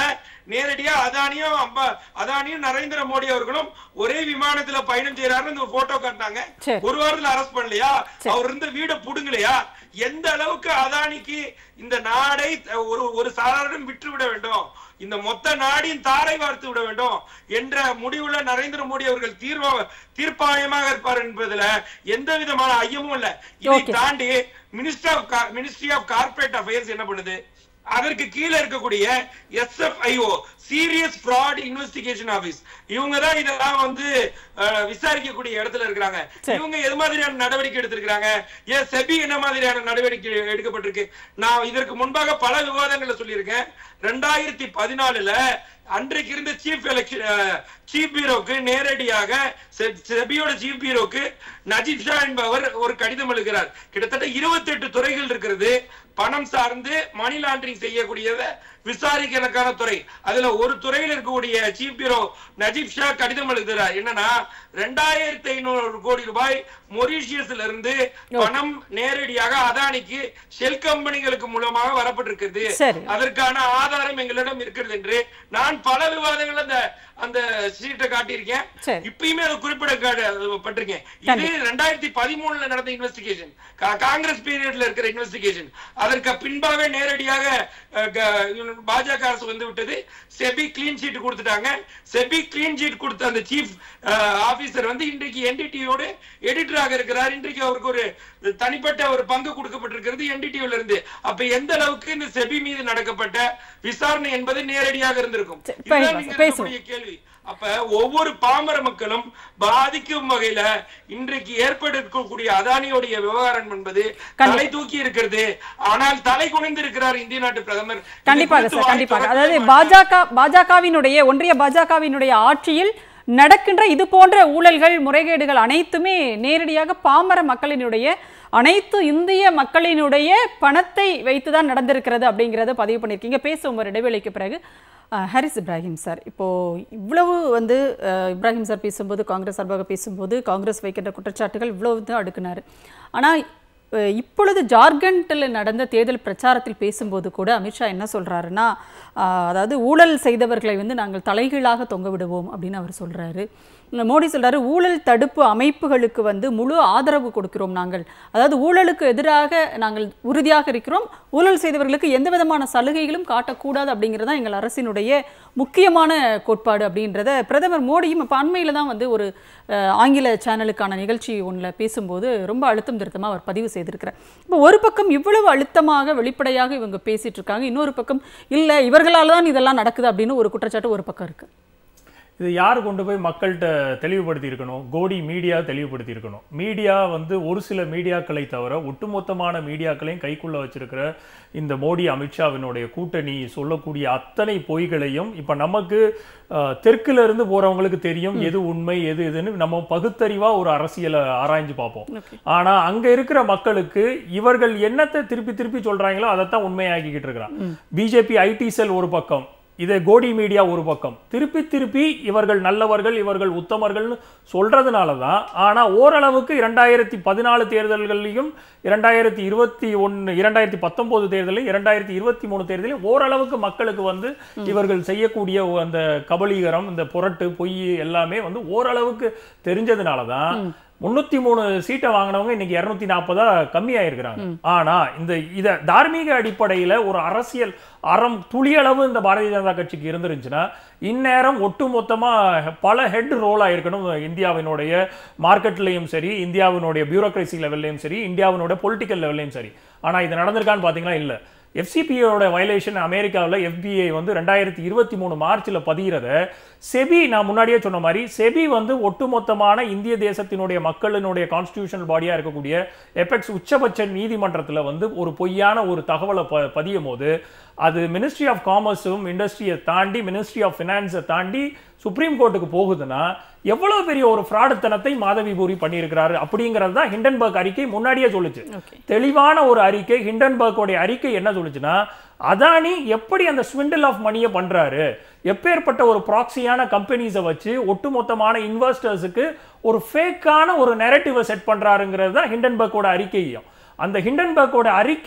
நேரடியா அதானியும் அம்பா அதானியும் நரேந்திர மோடி அவர்களும் ஒரே விமானத்துல பயணம் செய்யறாருன்னு இந்த போட்டோ காட்டினாங்க சரி. ஒரு வாரத்துல அரெஸ்ட் பண்ணலையா அவர் இருந்த வீட புடுங்கலையா எந்த அளவுக்கு அதானிக்கு இந்த நாடை ஒரு ஒரு சாதாரண விட்டு விட வேண்டும் இந்த மொத்த நாடின் தாரை வார்த்து விட வேண்டும் என்ற முடிவுல நரேந்திர மோடி அவர்கள் தீர்வா தீர்ப்பாயமாக இருப்பார் என்பதுல எந்த விதமான ஐயமும் இல்ல இதை Okay. தாண்டி minister of ministry of corporate affairs என்ன பண்ணுது அதற்கு கீழே இருக்கக்கூடிய SFIO serious fraud investigation office இவங்க தான் இதெல்லாம் வந்து அஹ், விசாரிக்கக்கூடிய இடத்துல இருக்கிறாங்க சரி. இவங்க எது மாதிரியான நடவடிக்கை எடுத்திருக்காங்க ஏன் செபி என்ன மாதிரியான நடவடிக்கை எடுக்கப்பட்டிருக்கு நான் இதற்கு முன்பாக பல விவாதங்களை சொல்லியிருக்கேன் ரெண்டாயிரத்தி பதினாலுல அன்றைக்கு இருந்த சீஃப் எலெக்ஷன் சீஃப் பீரோக்கு நேரடியாக செ- செபியோட சீஃப் பீரோக்கு நஜீப் ஷா என்பவர் ஒரு கடிதம் எழுதுகிறார் கிட்டத்தட்ட 28 துறைகள் இருக்கிறது பணம் சார்ந்து மணி லாண்டரிங் செய்யக்கூடியதை விசாரிக்கிறதுக்கான துறை அதுல ஒரு துறையில் இருக்கக்கூடிய சீஃப் பீரோ நஜீப் ஷா கடிதம் எழுதுகிறார் என்னன்னா ரெண்டாயிரத்தி ஐநூறு கோடி ரூபாய் மொரீஷியஸ்ல இருந்து பணம் நேரடியாக அதானிக்கு ஷெல் கம்பெனிகளுக்கு மூலமாக வரப்பட்டிருக்கிறது சரி. அதற்கான ஆதாரம் எங்களிடம் இருக்கிறது என்று நான் பல விவாதங்கள் அந்த அந்த சீட்டை காட்டியிருக்கேன் சரி. இப்பயுமே அதை குறிப்பிடப்பட்டிருக்கேன் இது ரெண்டாயிரத்தி பதிமூணுல நடந்த இன்வெஸ்டிகேஷன் காங்கிரஸ் பீரியட்ல இருக்கிற இன்வெஸ்டிகேஷன் அதற்கு பின்பாக நேரடியாக அஹ், க- பாஜக அரசு வந்து விட்டது செபி கிளீன் சீட் கொடுத்துட்டாங்க செபி கிளீன் சீட் கொடுத்த அந்த சீஃப் ஆபீசர் வந்து இன்றைக்கு என்டிடியோட எடிட்டராக இருக்கிறார் இன்றைக்கு அவருக்கு ஒரு தனிப்பட்ட ஒரு பங்கு கொடுக்கப்பட்டிருக்கிறது என்டிடியோல இருந்து அப்ப எந்த அளவுக்கு இந்த செபி மீது நடக்கப்பட்ட விசாரணை என்பது நேரடியாக இருந்திருக்கும் சரி, இதுதான் பேசுவோம், இங்க பேசுவோம். இருக்கக்கூடிய கேள்வி அப்ப ஒவ்வொரு பாமர மக்களும் பாதிக்கும் வகையில இன்றைக்கு ஏற்பட்டிருக்கக்கூடிய அதானியுடைய விவகாரம் என்பது கண்டிப்பா. தலை தூக்கி இருக்கிறது ஆனால் தலை குனிந்து இருக்கிறார் இந்திய நாட்டு பிரதமர் இது கண்டிப்பாக குறித்து சார் வாய் கண்டிப்பாக திறக்கவே அதாவது மாட்டார். பாஜக பாஜகவினுடைய ஒன்றிய பாஜகவினுடைய ஆட்சியில் நடக்கின்ற இது போன்ற ஊழல்கள் முறைகேடுகள் அனைத்துமே நேரடியாக பாமர மக்களினுடைய அனைத்து இந்திய மக்களினுடைய பணத்தை வைத்துதான் நடந்திருக்கிறது அப்படிங்கிறத பதிவு பண்ணியிருக்கீங்க பேசுவோம் ஒரு இடைவேளைக்கு பிறகு அஹ், ஹாரிஸ் இப்ராஹிம் சார் இப்போ இவ்வளவு வந்து அஹ், இப்ராஹிம் சார் பேசும்போது காங்கிரஸ் சார்பாக பேசும்போது காங்கிரஸ் வைக்கின்ற குற்றச்சாட்டுகள் இவ்வளவு தான் அடுக்குனாரு ஆனால் அஹ் இப்பொழுது ஜார்க்கண்டில் நடந்த தேர்தல் பிரச்சாரத்தில் பேசும்போது கூட அமித்ஷா என்ன சொல்றாருன்னா ஆஹ் அதாவது ஊழல் செய்தவர்களை வந்து நாங்கள் தலைகீழாக தொங்க விடுவோம் அப்படின்னு அவர் சொல்றாரு மோடி சொல்றாரு ஊழல் தடுப்பு அமைப்புகளுக்கு வந்து முழு ஆதரவு கொடுக்கிறோம் நாங்கள் அதாவது ஊழலுக்கு எதிராக நாங்கள் உறுதியாக இருக்கிறோம் ஊழல் செய்தவர்களுக்கு எந்த விதமான சலுகைகளும் காட்டக்கூடாது அப்படிங்கிறது தான் எங்கள் அரசினுடைய முக்கியமான கோட்பாடு அப்படின்றத பிரதமர் மோடியும் இப்போ அண்மையில் தான் வந்து ஒரு அஹ், ஆங்கில சேனலுக்கான நிகழ்ச்சி ஒன்றில் பேசும்போது ரொம்ப அழுத்தம் திருத்தமாக அவர் பதிவு செய்திருக்கிறார் இப்போ ஒரு பக்கம் இவ்வளவு அழுத்தமாக வெளிப்படையாக இவங்க பேசிட்டு இருக்காங்க இன்னொரு பக்கம் இல்லை இவர்களால் தான் இதெல்லாம் நடக்குது அப்படின்னு ஒரு குற்றச்சாட்டு ஒரு பக்கம் இருக்கு இது யார் கொண்டு போய் மக்கள்கிட்ட தெளிவுபடுத்தி இருக்கணும் கோடி மீடியா தெளிவுபடுத்தி இருக்கணும் மீடியா வந்து ஒரு சில மீடியாக்களை தவிர ஒட்டுமொத்தமான மீடியாக்களையும் கைக்குள்ள வச்சிருக்கிற இந்த மோடி அமித்ஷாவினுடைய கூட்டணி சொல்லக்கூடிய அத்தனை பொய்களையும் இப்ப நமக்கு அஹ், தெற்குல இருந்து போறவங்களுக்கு தெரியும் எது உண்மை எது எதுன்னு நம்ம பகுத்தறிவா ஒரு அரசியலை ஆராய்ஞ்சு பார்ப்போம் ஆனா அங்க இருக்கிற மக்களுக்கு இவர்கள் என்னத்தை திருப்பி திருப்பி சொல்றாங்களோ அதைத்தான் உண்மையாக்கிக்கிட்டு இருக்கிறான் பிஜேபி ஐடி செல் ஒரு பக்கம் இதே கோடி மீடியா ஒரு பக்கம் திருப்பி திருப்பி இவர்கள் நல்லவர்கள் இவர்கள் உத்தமர்கள்னு சொல்றதுனால தான் ஆனா ஓரளவுக்கு இரண்டாயிரத்தி பதினாலு தேர்தல்கள்லையும் இரண்டாயிரத்தி இருபத்தி ஒன்று இரண்டாயிரத்தி பத்தொன்பது தேர்தலையும் இரண்டாயிரத்தி இருபத்தி மூணு தேர்தலையும் ஓரளவுக்கு மக்களுக்கு வந்து இவர்கள் செய்யக்கூடிய அந்த கபலீகரம் இந்த புரட்டு பொய் எல்லாமே வந்து ஓரளவுக்கு தெரிஞ்சதுனால தான் முன்னூத்தி மூணு சீட்டை வாங்கினவங்க இன்னைக்கு இருநூத்தி நாற்பதா கம்மியாயிருக்கிறாங்க ஆனா இந்த இத தார்மீக அடிப்படையில ஒரு அரசியல் அறம் துளியளவு இந்த பாரதிய ஜனதா கட்சிக்கு இருந்துருந்துச்சுன்னா இந்நேரம் ஒட்டுமொத்தமா பல ஹெட் ரோல் ஆயிருக்கணும் இந்தியாவினுடைய மார்க்கெட்லயும் சரி இந்தியாவினுடைய பியூரோக்ரசி லெவல்லையும் சரி இந்தியாவினுடைய பொலிட்டிக்கல் லெவல்லையும் சரி ஆனா இது நடந்திருக்கான்னு பாத்தீங்கன்னா இல்ல எஃப்சிபியோட வயலேஷன் அமெரிக்காவில் எஃபிஐ வந்து ரெண்டாயிரத்தி இருபத்தி மூணு மார்ச்சில் பதிகிறத செபி நான் முன்னாடியே சொன்ன மாதிரி செபி வந்து ஒட்டுமொத்தமான இந்திய தேசத்தினுடைய மக்களினுடைய கான்ஸ்டியூஷனல் பாடியாக இருக்கக்கூடிய எபெக்ஸ் உச்சபட்ச நீதிமன்றத்தில் வந்து ஒரு பொய்யான ஒரு தகவலை ப பதியும் போது அது மினிஸ்ட்ரி ஆஃப் காமர்ஸும் இண்டஸ்ட்ரியை தாண்டி மினிஸ்ட்ரி ஆஃப் ஃபினான்ஸை தாண்டி சுப்ரீம் கோர்ட்டுக்கு போகுதுன்னா எவ்வளவு பெரிய ஒரு ஃப்ராடுத்தனத்தை மாதவி பூரி பண்ணியிருக்கிறாரு அப்படிங்கிறது தான் ஹிண்டன்பர்க் அறிக்கை முன்னாடியே சொல்லுச்சு Okay. தெளிவான ஒரு அறிக்கை ஹிண்டன்பர்க்கோடைய அறிக்கை என்ன சொல்லுச்சுன்னா அதானி எப்படி அந்த ஸ்விண்டில் ஆஃப் மணியை பண்றாரு எப்பேற்பட்ட ஒரு ப்ராக்சியான கம்பெனிஸை வச்சு ஒட்டுமொத்தமான இன்வெஸ்டர்ஸுக்கு ஒரு ஃபேக்கான ஒரு நெரட்டிவை செட் பண்றாருங்கிறது தான் ஹிண்டன்பர்க்கோட அறிக்கையும் அந்த ஹிண்டன்பர்க்கோட அறிக்கை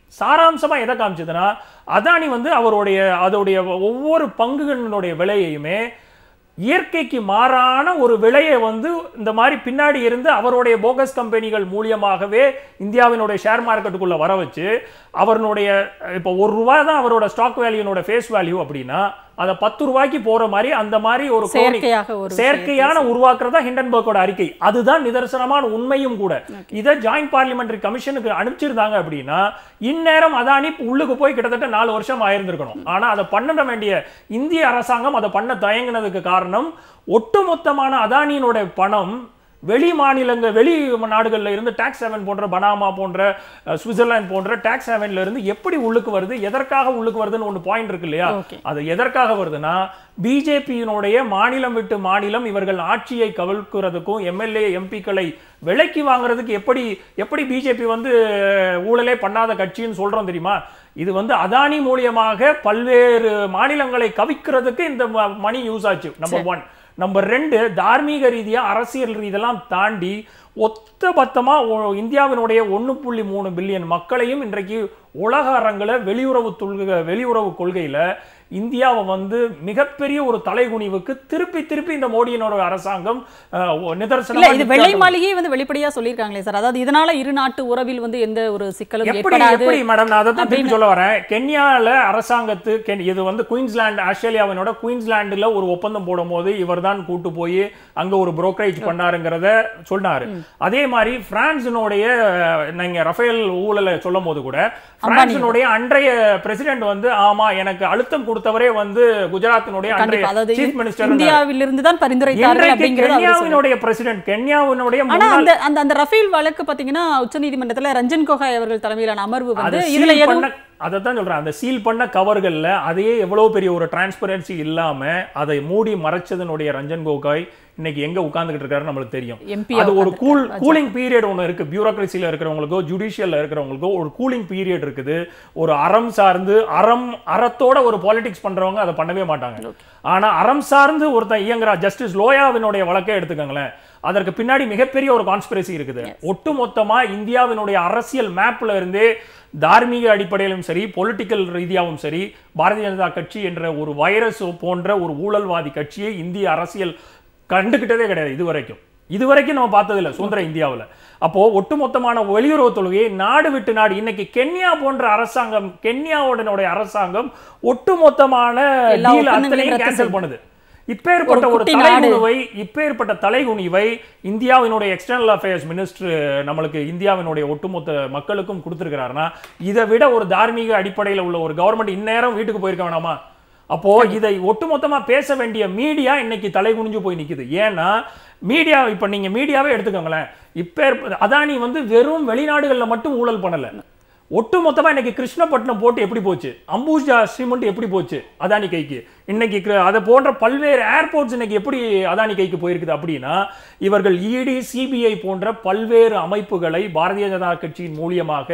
சாராம்சமா எதை காமிச்சதுன்னா அதானி வந்து அவருடைய அதோடைய ஒவ்வொரு பங்குகளினுடைய விலையையுமே இயற்கைக்கு மாறான ஒரு விலையை வந்து இந்த மாதிரி பின்னாடி இருந்து அவருடைய போகஸ் கம்பெனிகள் மூலியமாகவே இந்தியாவினுடைய ஷேர் மார்க்கெட்டுக்குள்ள வர வச்சு அவருடைய இப்போ ஒரு ரூபாய் தான் அவரோட ஸ்டாக் வேல்யூனோட ஃபேஸ் வேல்யூ அப்படின்னா அதை பத்து ரூபாய்க்கு போற மாதிரி அந்த மாதிரி ஒரு chronic- செயற்கையாக ஒரு செயற்கையான உருவாக்குறதா ஹிண்டன்பர்க்கோட அறிக்கை அதுதான் நிதர்சனமான உண்மையும் கூட இதை ஜாயிண்ட் பார்லிமெண்டரி கமிஷனுக்கு அனுப்பிச்சிருந்தாங்க அப்படின்னா இந்நேரம் அதானி உள்ளுக்கு போய் கிட்டத்தட்ட நாலு வருஷம் ஆயிருந்திருக்கணும் ஆனா அதை பண்ண வேண்டிய இந்திய அரசாங்கம் அதை பண்ண தயங்கினதுக்கு காரணம் ஒட்டுமொத்தமான அதானியினுடைய பணம் வெளி மாநிலங்கள் வெளி நாடுகள்ல இருந்து டாக்ஸ் ஹெவன் போன்ற பனாமா போன்ற அஹ், சுவிட்சர்லாந்து போன்ற டாக்ஸ் ஹெவன்ல இருந்து எப்படி உள்ளுக்கு வருது எதற்காக உள்ளுக்கு வருதுன்னு ஒன்று பாயிண்ட் இருக்கு இல்லையா Okay. அது எதற்காக வருதுன்னா பிஜேபியினுடைய மாநிலம் விட்டு மாநிலம் இவர்கள் ஆட்சியை கவிழ்க்கிறதுக்கும் எம்எல்ஏ எம்பிக்களை விலைக்கு வாங்குறதுக்கு எப்படி எப்படி பிஜேபி வந்து அஹ், ஊழலே பண்ணாத கட்சின்னு சொல்றோம் தெரியுமா இது வந்து அதானி மூலியமாக பல்வேறு மாநிலங்களை கவிக்கிறதுக்கு இந்த ம- மணி யூஸ் ஆச்சு நம்பர் ஒன் நம்பர் ரெண்டு தார்மீக ரீதியா அரசியல் ரீதியெல்லாம் தாண்டி ஒத்த பத்தமா ஒ- இந்தியாவினுடைய ஒன்று புள்ளி மூணு பில்லியன் மக்களையும் இன்றைக்கு உலக அரங்கில் வெளியுறவு தொல்க வெளியுறவு கொள்கையில இந்தியாவை வந்து மிகப்பெரிய ஒரு தலைகுனிவுக்கு திருப்பி திருப்பி இந்த மோடியினோட அரசாங்கம் அஹ், ஒ- இல்ல நிதர்சனமா இது வெள்ளை நிக்காட்டும். மாளிகையே வந்து வெளிப்படையா சொல்லியிருக்காங்களே சார் அதாவது இதனால இரு நாட்டு உறவில் வந்து எந்த ஒரு சிக்கலும் எப்படி ஏற்படாது எப்படி மேடம் நான் அதை தான் திருப்பி அப்படின்னு- சொல்ல வரேன் கென்யால அரசாங்கத்து கென்- இது வந்து குயின்ஸ்லாந்து ஆஸ்திரேலியாவினோட குயின்ஸ்லாந்துல ஒரு ஒப்பந்தம் போடும்போது இவர்தான் கூட்டு போய் அங்க ஒரு புரோக்கரேஜ் பண்ணாருங்கிறத சொன்னாரு அதே மாதிரி பிரான்சினுடைய அஹ், நீங்க ரஃபேல் ஊழலை சொல்லும் போது கூட பிரான்சினுடைய அன்றைய பிரசிடென்ட் வந்து ஆமா எனக்கு அழுத்தம் கொடுத்தவரே வந்து குஜராத்தினுடைய கண்டிப்பா அன்றைய அதாவது சீஃப் மினிஸ்டர் இந்தியாவிலிருந்து தான் பரிந்துரைத்தார்கள் இன்றைக்கு அப்படிங்கிறது அவர் சொல்றாரு. கென்யாவினுடைய பிரசிடென்ட் கென்யாவினுடைய ஆனா முன்னாள் அந்த அந்த அந்த ரஃபேல் வழக்கு பாத்தீங்கன்னா உச்சநீதிமன்றத்துல ரஞ்சன் கோகாய் அவர்கள் தலைமையிலான அமர்வு வந்து அதை இதுல seal எதுவும் பண்ண அதை தான் சொல்றேன் அந்த சீல் பண்ண கவர்கள்ல அதையே எவ்வளவு பெரிய ஒரு டிரான்ஸ்பரன்சி இல்லாம அதை மூடி மறைச்சதனுடைய ரஞ்சன் கோகாய் இன்னைக்கு எங்க உட்கார்ந்துகிட்டு இருக்காரு நம்மளுக்கு தெரியும் MP அது ஒரு உட்கார்ந்திருக்காரு. கூல் கூலிங் பீரியட் ஒன்று இருக்கு பியூரோக்ரஸியில் இருக்கிறவங்களுக்கோ ஜுடிஷியல்ல இருக்கிறவங்களுக்கோ ஒரு கூலிங் பீரியட் இருக்குது ஒரு அறம் சார்ந்து அறம் அறத்தோட ஒரு பாலிடிக்ஸ் பண்றவங்க அதை பண்ணவே மாட்டாங்க ஆனா அறம் சார்ந்து ஒருத்தன் இயங்குறா ஜஸ்டிஸ் லோயாவினுடைய வழக்கே எடுத்துக்கோங்களேன் அதற்கு பின்னாடி மிகப்பெரிய ஒரு கான்ஸ்பிரசி இருக்குது ஒட்டுமொத்தமா இந்தியாவினுடைய அரசியல் மேப்ல இருந்தே தார்மீக அடிப்படையிலும் சரி பொலிட்டிக்கல் ரீதியாகவும் சரி பாரதிய ஜனதா கட்சி என்ற ஒரு வைரஸ் போன்ற ஒரு ஊழல்வாதி கட்சியை இந்திய அரசியல் கண்டுகிட்டதே கிடையாது இதுவரைக்கும் இதுவரைக்கும் நம்ம பார்த்ததில்ல சுதந்திர இந்தியாவுல அப்போ ஒட்டுமொத்தமான வெளியுறவு தொழுகையை நாடு விட்டு நாடு இன்னைக்கு கென்யா போன்ற அரசாங்கம் கென்யாவுடனுடைய அரசாங்கம் ஒட்டுமொத்தமான எல்லா deal ஒப்பந்தங்களையும் அத்தனையும் ரத்து கேன்சல் பண்ணுது இப்பேற்பட்ட ஒரு ஒரு குட்டி நாடு. தலைகுனிவை இப்பேற்பட்ட தலைகுனிவை இந்தியாவினுடைய எக்ஸ்டர்னல் அஃபேர்ஸ் மினிஸ்டர் நம்மளுக்கு இந்தியாவினுடைய ஒட்டுமொத்த மக்களுக்கும் கொடுத்திருக்கிறாருன்னா இதை விட ஒரு தார்மீக அடிப்படையில் உள்ள ஒரு கவர்மெண்ட் இந்நேரம் வீட்டுக்கு போயிருக்க வேணாமா அப்போ இதை ஒட்டுமொத்தமா பேச வேண்டிய மீடியா இன்னைக்கு தலைகுனிஞ்சு போய் நிக்குது ஏன்னா மீடியா இப்ப நீங்க மீடியாவே எடுத்துக்கோங்களேன் இப்ப அதானி வந்து வெறும் வெளிநாடுகள்ல மட்டும் ஊழல் பண்ணல ஒட்டுமொத்தமா இன்னைக்கு கிருஷ்ணப்பட்டினம் போட்டு எப்படி போச்சு அம்பூஜா சிமெண்ட் எப்படி போச்சு அதானி கைக்கு இன்னைக்கு கிர- அதை போன்ற பல்வேறு ஏர்போர்ட்ஸ் இன்னைக்கு எப்படி அதானி கைக்கு போயிருக்குது அப்படின்னா இவர்கள் இடி சிபிஐ போன்ற பல்வேறு அமைப்புகளை பாரதிய ஜனதா கட்சியின் மூலியமாக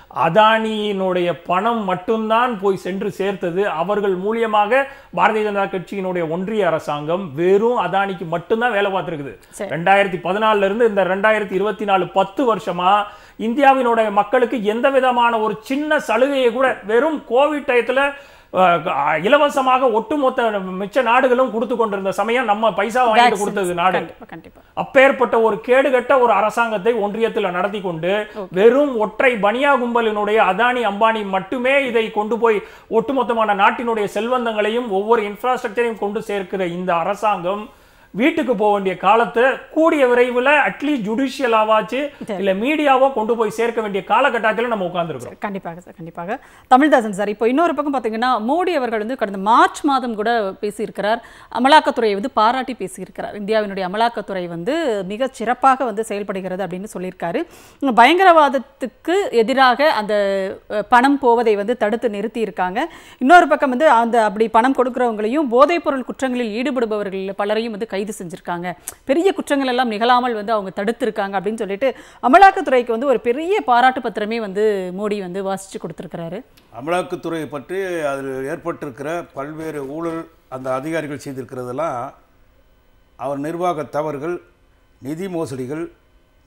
அதானியினுடைய பணம் மட்டும்தான் போய் சென்று சேர்த்தது அவர்கள் மூலியமாக பாரதிய ஜனதா கட்சியினுடைய ஒன்றிய அரசாங்கம் வெறும் அதானிக்கு மட்டும்தான் வேலை பார்த்திருக்குது சரி. ரெண்டாயிரத்தி பதினாலுல இருந்து இந்த ரெண்டாயிரத்தி இருபத்தி நாலு பத்து வருஷமா இந்தியாவினுடைய மக்களுக்கு எந்த விதமான ஒரு சின்ன சலுகையை கூட வெறும் கோவிட் டயத்துல அஹ், இலவசமாக ஒட்டுமொத்த மிச்ச நாடுகளும் கொடுத்து கொண்டிருந்த சமயம் நம்ம பைசா வாங்கிட்டு Vaccines. கொடுத்தது நாடு கண்டிப்பா கண்டிப்பா அப்பேற்பட்ட ஒரு கேடுகட்ட ஒரு அரசாங்கத்தை ஒன்றியத்தில் நடத்தி கொண்டு வெறும் ஒற்றை பனியா கும்பலினுடைய அதானி அம்பானி மட்டுமே இதை கொண்டு போய் ஒட்டுமொத்தமான நாட்டினுடைய செல்வந்தங்களையும் ஒவ்வொரு இன்ஃப்ராஸ்ட்ரக்சரையும் கொண்டு சேர்க்கிற இந்த அரசாங்கம் வீட்டுக்கு போக வேண்டிய காலத்தை கூடிய விரைவில் அட்லீஸ்ட் ஜுடிஷியலாவாச்சு இல்ல மீடியாவோ கொண்டு போய் சேர்க்க வேண்டிய காலகட்டத்தில் நம்ம உட்கார்ந்துருக்கிறோம் கண்டிப்பாக சார் கண்டிப்பாக தமிழ்தாசன் சார் இப்போ இன்னொரு பக்கம் பார்த்தீங்கன்னா மோடி அவர்கள் வந்து கடந்த மார்ச் மாதம் கூட பேசியிருக்கிறார் அமலாக்கத்துறையை வந்து பாராட்டி பேசியிருக்கிறார் இந்தியாவினுடைய அமலாக்கத்துறை வந்து மிக சிறப்பாக வந்து செயல்படுகிறது அப்படின்னு சொல்லியிருக்காரு உம், பயங்கரவாதத்துக்கு எதிராக அந்த அஹ், பணம் போவதை வந்து தடுத்து நிறுத்தி இருக்காங்க இன்னொரு பக்கம் வந்து அந்த அப்படி பணம் கொடுக்குறவங்களையும் போதைப்பொருள் குற்றங்களில் ஈடுபடுபவர்கள் பலரையும் வந்து கைது செஞ்சிருக்காங்க பெரிய குற்றங்கள் எல்லாம் நிகழாமல் வந்து அவங்க தடுத்திருக்காங்க அப்படின்னு சொல்லிட்டு அமலாக்கத்துறைக்கு வந்து ஒரு பெரிய பாராட்டு பத்திரமே வந்து மோடி வந்து வாசிச்சு கொடுத்திருக்கிறாரு அமலாக்கத்துறை பற்றி அதில் ஏற்பட்டிருக்கிற பல்வேறு ஊழல் அந்த அதிகாரிகள் செய்திருக்கிறதெல்லாம் அவர் நிர்வாக தவறுகள் நிதி மோசடிகள்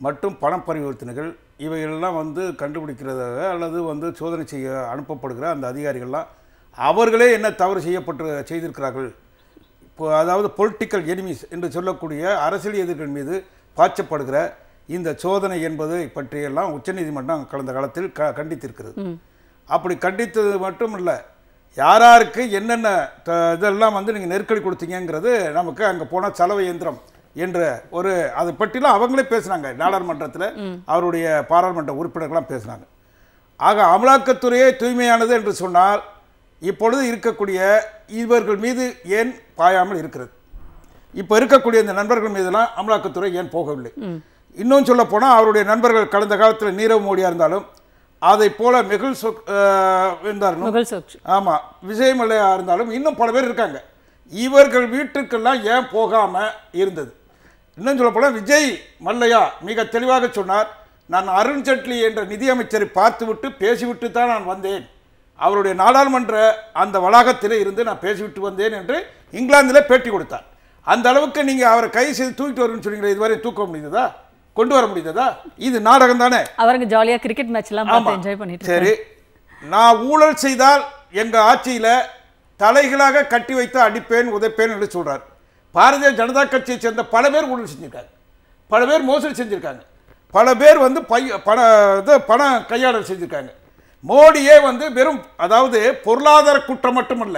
மற்றும் பண பரிவர்த்தனைகள் இவைகளெல்லாம் வந்து கண்டுபிடிக்கிறதாக அல்லது வந்து சோதனை செய்ய அனுப்பப்படுகிற அந்த அதிகாரிகள்லாம் அவர்களே என்ன தவறு செய்யப்பட்டு செய்திருக்கிறார்கள் இப்போ அதாவது பொலிட்டிக்கல் எனிமீஸ் என்று சொல்லக்கூடிய அரசியல் எதிர்கள் மீது பாய்ச்சப்படுகிற இந்த சோதனை என்பது பற்றியெல்லாம் உச்சநீதிமன்றம் கடந்த காலத்தில் க கண்டித்திருக்கிறது அப்படி கண்டித்தது மட்டும் இல்லை யாராருக்கு என்னென்ன த- இதெல்லாம் வந்து நீங்கள் நெருக்கடி கொடுத்தீங்கங்கிறது நமக்கு அங்கே போன செலவு இயந்திரம் என்ற ஒரு அதை பற்றிலாம் அவங்களே பேசுனாங்க நாடாளுமன்றத்தில் அவருடைய பாராளுமன்ற உறுப்பினர்கள்லாம் பேசுனாங்க ஆக அமலாக்கத்துறையே தூய்மையானது என்று சொன்னால் இப்பொழுது இருக்கக்கூடிய இவர்கள் மீது ஏன் பாயாமல் இருக்கிறது இப்போ இருக்கக்கூடிய இந்த நண்பர்கள் மீதெல்லாம் அமலாக்கத்துறை ஏன் போகவில்லை இன்னும் சொல்ல போனால் அவருடைய நண்பர்கள் கடந்த காலத்தில் நீரவ் மோடியாக இருந்தாலும் அதை போல மெகுல் சொக் அஹ், இருந்தாலும் முகல் சோக்ஷி ஆமாம் விஜயமல்லையா இருந்தாலும் இன்னும் பல பேர் இருக்காங்க இவர்கள் வீட்டுக்கெல்லாம் ஏன் போகாமல் இருந்தது இன்னும் சொல்ல போனால் விஜய் மல்லையா மிக தெளிவாக சொன்னார் நான் அருண் ஜேட்லி என்ற நிதியமைச்சரை பார்த்துவிட்டு பேசிவிட்டு தான் நான் வந்தேன் அவருடைய நாடாளுமன்ற அந்த வளாகத்திலே இருந்து நான் பேசிவிட்டு வந்தேன் என்று இங்கிலாந்தில் பேட்டி கொடுத்தார் அந்த அளவுக்கு நீங்கள் அவரை கைது செய்து தூக்கிட்டு வரும்னு சொன்னீங்களே இதுவரை தூக்க முடிந்ததா கொண்டு வர முடிந்ததா இது நாடகம் தானே அவருங்க ஜாலியா கிரிக்கெட் மேட்ச் எல்லாம் பார்த்து என்ஜாய் பண்ணிட்டு இருக்காரு. சரி நான் ஊழல் செய்தால் எங்க ஆட்சியில தலைகளாக கட்டி வைத்து அடிப்பேன் உதைப்பேன் என்று சொல்றார் பாரதிய ஜனதா கட்சியை சேர்ந்த பல பேர் ஊழல் செஞ்சிருக்காங்க பல பேர் மோசடி செஞ்சிருக்காங்க பல பேர் வந்து பை பண இது பண கையாடல் செஞ்சிருக்காங்க மோடியே வந்து வெறும் அதாவது பொருளாதார குற்றம் மட்டுமல்ல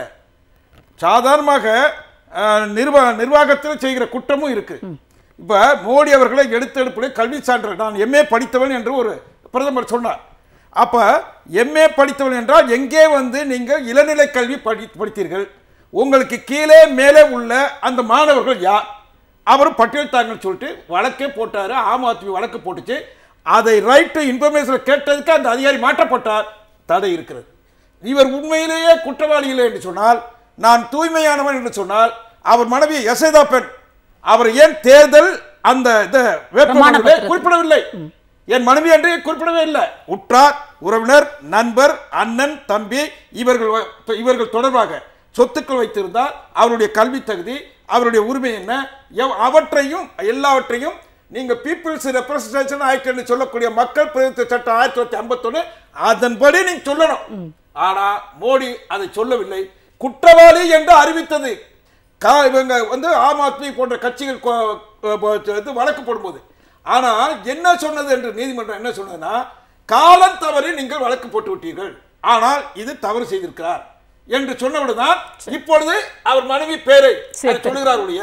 சாதாரணமாக அஹ், நிர்வா நிர்வாகத்தில் செய்கிற குற்றமும் இருக்கு இப்போ மோடி அவர்களை எடுத்தெடுப்பிலே கல்வி சான்று நான் எம்ஏ படித்தவன் என்று ஒரு பிரதமர் சொன்னார் அப்போ எம்ஏ படித்தவன் என்றால் எங்கே வந்து நீங்கள் இளநிலை கல்வி படி படித்தீர்கள் உங்களுக்கு கீழே மேலே உள்ள அந்த மாணவர்கள் யார் அவர் பட்டியல் தாங்கன்னு சொல்லிட்டு வழக்கே போட்டார் ஆம் ஆத்மி வழக்கு போட்டுச்சு அதை ரைட் டு இன்ஃபர்மேஷன் கேட்டதுக்கு அந்த அதிகாரி மாற்றப்பட்டார் தடை இருக்கிறது இவர் உண்மையிலேயே குற்றவாளி இல்லை என்று சொன்னால் நான் தூய்மையானவன் என்று சொன்னால் அவர் மனைவி யசோதா பெண் அவர் ஏன் தேர்தல் அந்த இத வேட்புமனுவிலே பத்திரத்தில். குறிப்பிடவில்லை என் மனைவி என்று குறிப்பிடவே இல்லை உற்றார் உறவினர் நண்பர் அண்ணன் தம்பி இவர்கள் வ- இவர்கள் தொடர்பாக சொத்துக்கள் வைத்திருந்தால் அவருடைய கல்வி தகுதி அவருடைய உரிமை என்ன எவ்- அவற்றையும் எல்லாவற்றையும் நீங்க பீப்புள்ஸ் ரெப்ரசன்டேஷன் ஆக்ட் என்று சொல்லக்கூடிய மக்கள் பிரதிநிதித்துவ சட்டம் ஆயிரத்தி தொள்ளாயிரத்தி ஐம்பத்தொன்னு அதன்படி நீங்க சொல்லணும் ஆனா மோடி அதை சொல்லவில்லை குற்றவாளி என்று அறிவித்தது கா- இவங்க வந்து ஆம் ஆத்மி போன்ற கட்சிகள் கொ- கொ- இது வழக்கு போடும்போது ஆனால் என்ன சொன்னது என்று நீதிமன்றம் என்ன சொன்னதுன்னா காலம் தவறி நீங்கள் வழக்கு போட்டு விட்டீர்கள் ஆனால் இது தவறு செய்திருக்கிறார் என்று சொன்னவுடன் இப்பொழுது அவர் மனைவி பேரை சரி. சொல்லுகிறார் ஒழிய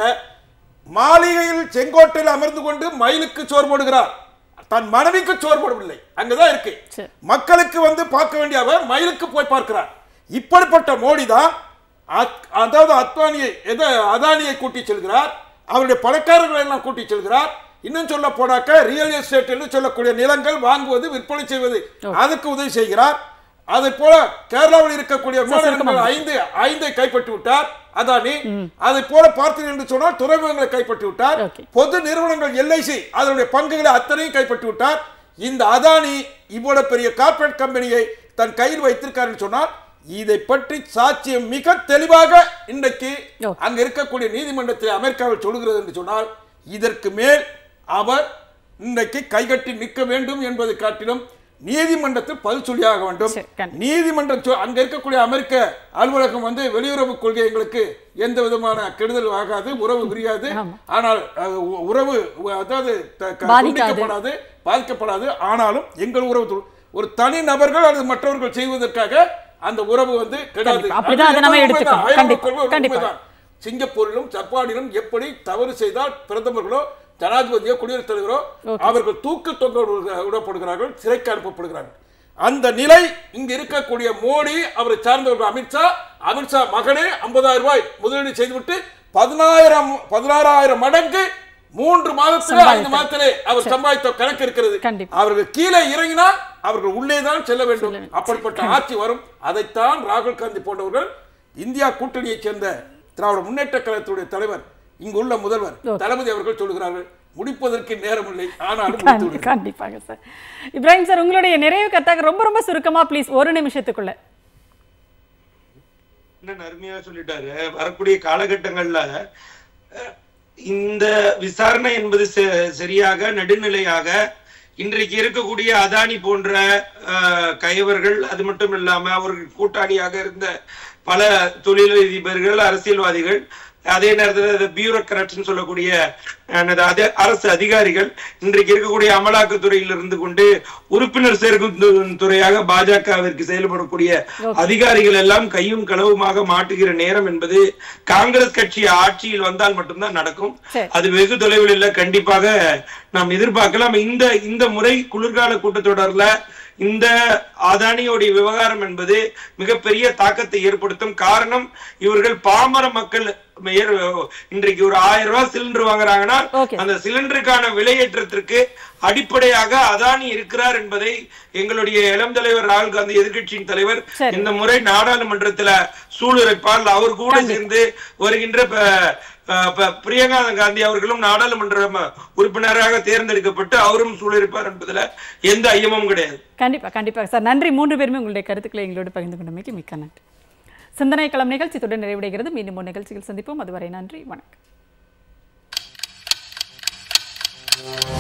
மாளிகையில் செங்கோட்டையில் அமர்ந்து கொண்டு மயிலுக்கு சோறு போடுகிறார் தன் மனைவிக்கு சோறு போடவில்லை அங்கதான் இருக்கு சரி. மக்களுக்கு வந்து பார்க்க வேண்டிய அவர் மயிலுக்கு போய் பார்க்கிறார் இப்படிப்பட்ட மோடி தான் அத்- அதாவது அத்வானியை எதை அதானியை கூட்டி செல்கிறார் அவருடைய பணக்காரர்களை எல்லாம் கூட்டி செல்கிறார் இன்னும் சொல்ல போனாக்க ரியல் எஸ்டேட் என்று சொல்லக்கூடிய நிலங்கள் வாங்குவது விற்பனை செய்வது அதுக்கு உதவி செய்கிறார் அதை போல கேரளாவில் இருக்கக்கூடிய விமான நிலையங்கள் ஐந்து ஐந்தை கைப்பற்றி விட்டார் அதானி அதை போல பார்த்தீர்கள் என்று சொன்னால் துறைமுகங்களை கைப்பற்றி விட்டார் Okay. பொது நிறுவனங்கள் எல்ஐசி அதனுடைய பங்குகளை அத்தனையும் கைப்பற்றி விட்டார் இந்த அதானி இவ்வளவு பெரிய கார்ப்பரேட் கம்பெனியை தன் கையில் வைத்திருக்காருன்னு சொன்னால் இதை பற்றி சாட்சியம் மிக தெளிவாக இன்றைக்கு ஓ. அங்க இருக்கக்கூடிய நீதிமன்றத்தில் அமெரிக்காவில் சொல்கிறது என்று சொன்னால் இதற்கு மேல் அவர் இன்றைக்கு கைகட்டி நிற்க வேண்டும் என்பதை காட்டிலும் நீதிமன்றத்தில் பதில் சொல்லியாக வேண்டும் சரி, கண்டிப்பா. நீதிமன்றம் சொ- அங்க இருக்கக்கூடிய அமெரிக்க அலுவலகம் வந்து வெளியுறவு கொள்கை எங்களுக்கு எந்த விதமான கெடுதல் ஆகாது உறவு விரியாது ஆமா. ஆனால் அஹ், உ- உறவு உ- அதாவது த- க- பாதிக்காது. துண்டிக்கப்படாது பாதிக்கப்படாது ஆனாலும் எங்கள் உறவு து- ஒரு தனி நபர்கள் அல்லது மற்றவர்கள் செய்வதற்காக அந்த உறவு வந்து கெடாது கண்டிப்பா. அப்படிதான் அது அதை நம்ம என்பது எடுத்துக்கணும். உண்மைதான். ஆயிரம் கண்டிப்பா. கொள்கை ஒரு கண்டிப்பா. உண்மைதான். சிங்கப்பூரிலும் ஜப்பானிலும் எப்படி தவறு செய்தால் பிரதமர்களோ ஜனாதிபதியோ குடியரசுத் தலைவரோ அவர்கள் தூக்கு தொங்க விட- விடப்படுகிறார்கள் சிறைக்கு அனுப்பப்படுகிறார்கள் அந்த நிலை இங்க இருக்கக்கூடிய மோடி அவரை சார்ந்தவர்கள் அமித்ஷா அமித்ஷா மகனே 50000 ரூபாய் முதலீடு செய்துவிட்டு பதினாயிரம் பதினாறாயிரம் மடங்கு மூன்று மாதத்திலே ஐந்து சம்பாதித்தார். மாதத்திலே அவர் சம்பாதித்த கணக்கு இருக்கிறது கண்டிப்பா. அவர்கள் கீழே இறங்கினால் அவர்கள் உள்ளே தான் செல்ல வேண்டும் அப்படிப்பட்ட ஆட்சி வரும் அதைத்தான் ராகுல் காந்தி போன்றவர்கள் இந்தியா கூட்டணியைச் சேர்ந்த திராவிட முன்னேற்ற கழகத்துடைய தலைவர் இங்கு உள்ள முதல்வர் தளபதி அவர்கள் சொல்கிறார்கள் முடிப்பதற்கு நேரமில்லை ஆனாலும் முடித்து கண்டி- விடுங்கள். கண்டிப்பாக சார் இப்ராஹிம் சார் உங்களுடைய நிறைவு கருத்தாக ரொம்ப ரொம்ப சுருக்கமா ப்ளீஸ் ஒரு நிமிஷத்துக்குள்ள என்ன அருமையா சொல்லிட்டாரு வரக்கூடிய காலகட்டங்கள்ல அஹ், இந்த விசாரணை என்பது செ- சரியாக நடுநிலையாக இன்றைக்கு இருக்கக்கூடிய அதானி போன்ற அஹ், கயவர்கள் அது மட்டும் இல்லாம அவர்கள் கூட்டாளியாக இருந்த பல தொழிலதிபர்கள் அரசியல்வாதிகள் அதே நேரத்தில் பியூரோக்ராட்ஸ் சொல்லக்கூடிய அஹ், அது அரசு அதிகாரிகள் இன்றைக்கு இருக்கக்கூடிய அமலாக்கத்துறையில் இருந்து கொண்டு உறுப்பினர் சேர்க்கும் து- துறையாக பாஜகவிற்கு செயல்படக்கூடிய அதிகாரிகள் எல்லாம் கையும் களவுமாக மாட்டுகிற நேரம் என்பது காங்கிரஸ் கட்சி ஆட்சியில் வந்தால் மட்டும்தான் நடக்கும் சரி. அது வெகு தொலைவில் இல்ல கண்டிப்பாக நாம் எதிர்பார்க்கலாம் இந்த இந்த முறை குளிர்கால கூட்டத்தொடர்ல இந்த அதானியோடைய விவகாரம் என்பது மிகப்பெரிய தாக்கத்தை ஏற்படுத்தும் காரணம் இவர்கள் பாமர மக்கள் ஏர்- இன்றைக்கு ஒரு ஆயிரம் ரூபாய் சிலிண்டர் வாங்குறாங்கன்னா Okay. அந்த சிலிண்டருக்கான விலையேற்றத்திற்கு அடிப்படையாக அதானி இருக்கிறார் என்பதை எங்களுடைய இளம் தலைவர் ராகுல் காந்தி எதிர்க்கட்சியின் தலைவர் சரி. இந்த முறை நாடாளுமன்றத்துல சூளுரைப்பால் அவர் கூட சேர்ந்து வருகின்ற ப- ப- ப- பிரியங்கா காந்தி அவர்களும் நாடாளுமன்ற ம- உறுப்பினராக தேர்ந்தெடுக்கப்பட்டு அவரும் சூளுரைப்பார் என்பதுல எந்த ஐயமும் கிடையாது கண்டிப்பா கண்டிப்பாக சார் நன்றி மூன்று பேருமே உங்களுடைய கருத்துக்களை எங்களோடு பகிர்ந்து கொண்டமைக்கு மிக்க நன்றி சிந்தனை களம் நிகழ்ச்சி தொடர் நிறைவடைகிறது மீண்டும் ஒரு நிகழ்ச்சியில் சந்திப்போம் அதுவரை நன்றி வணக்கம்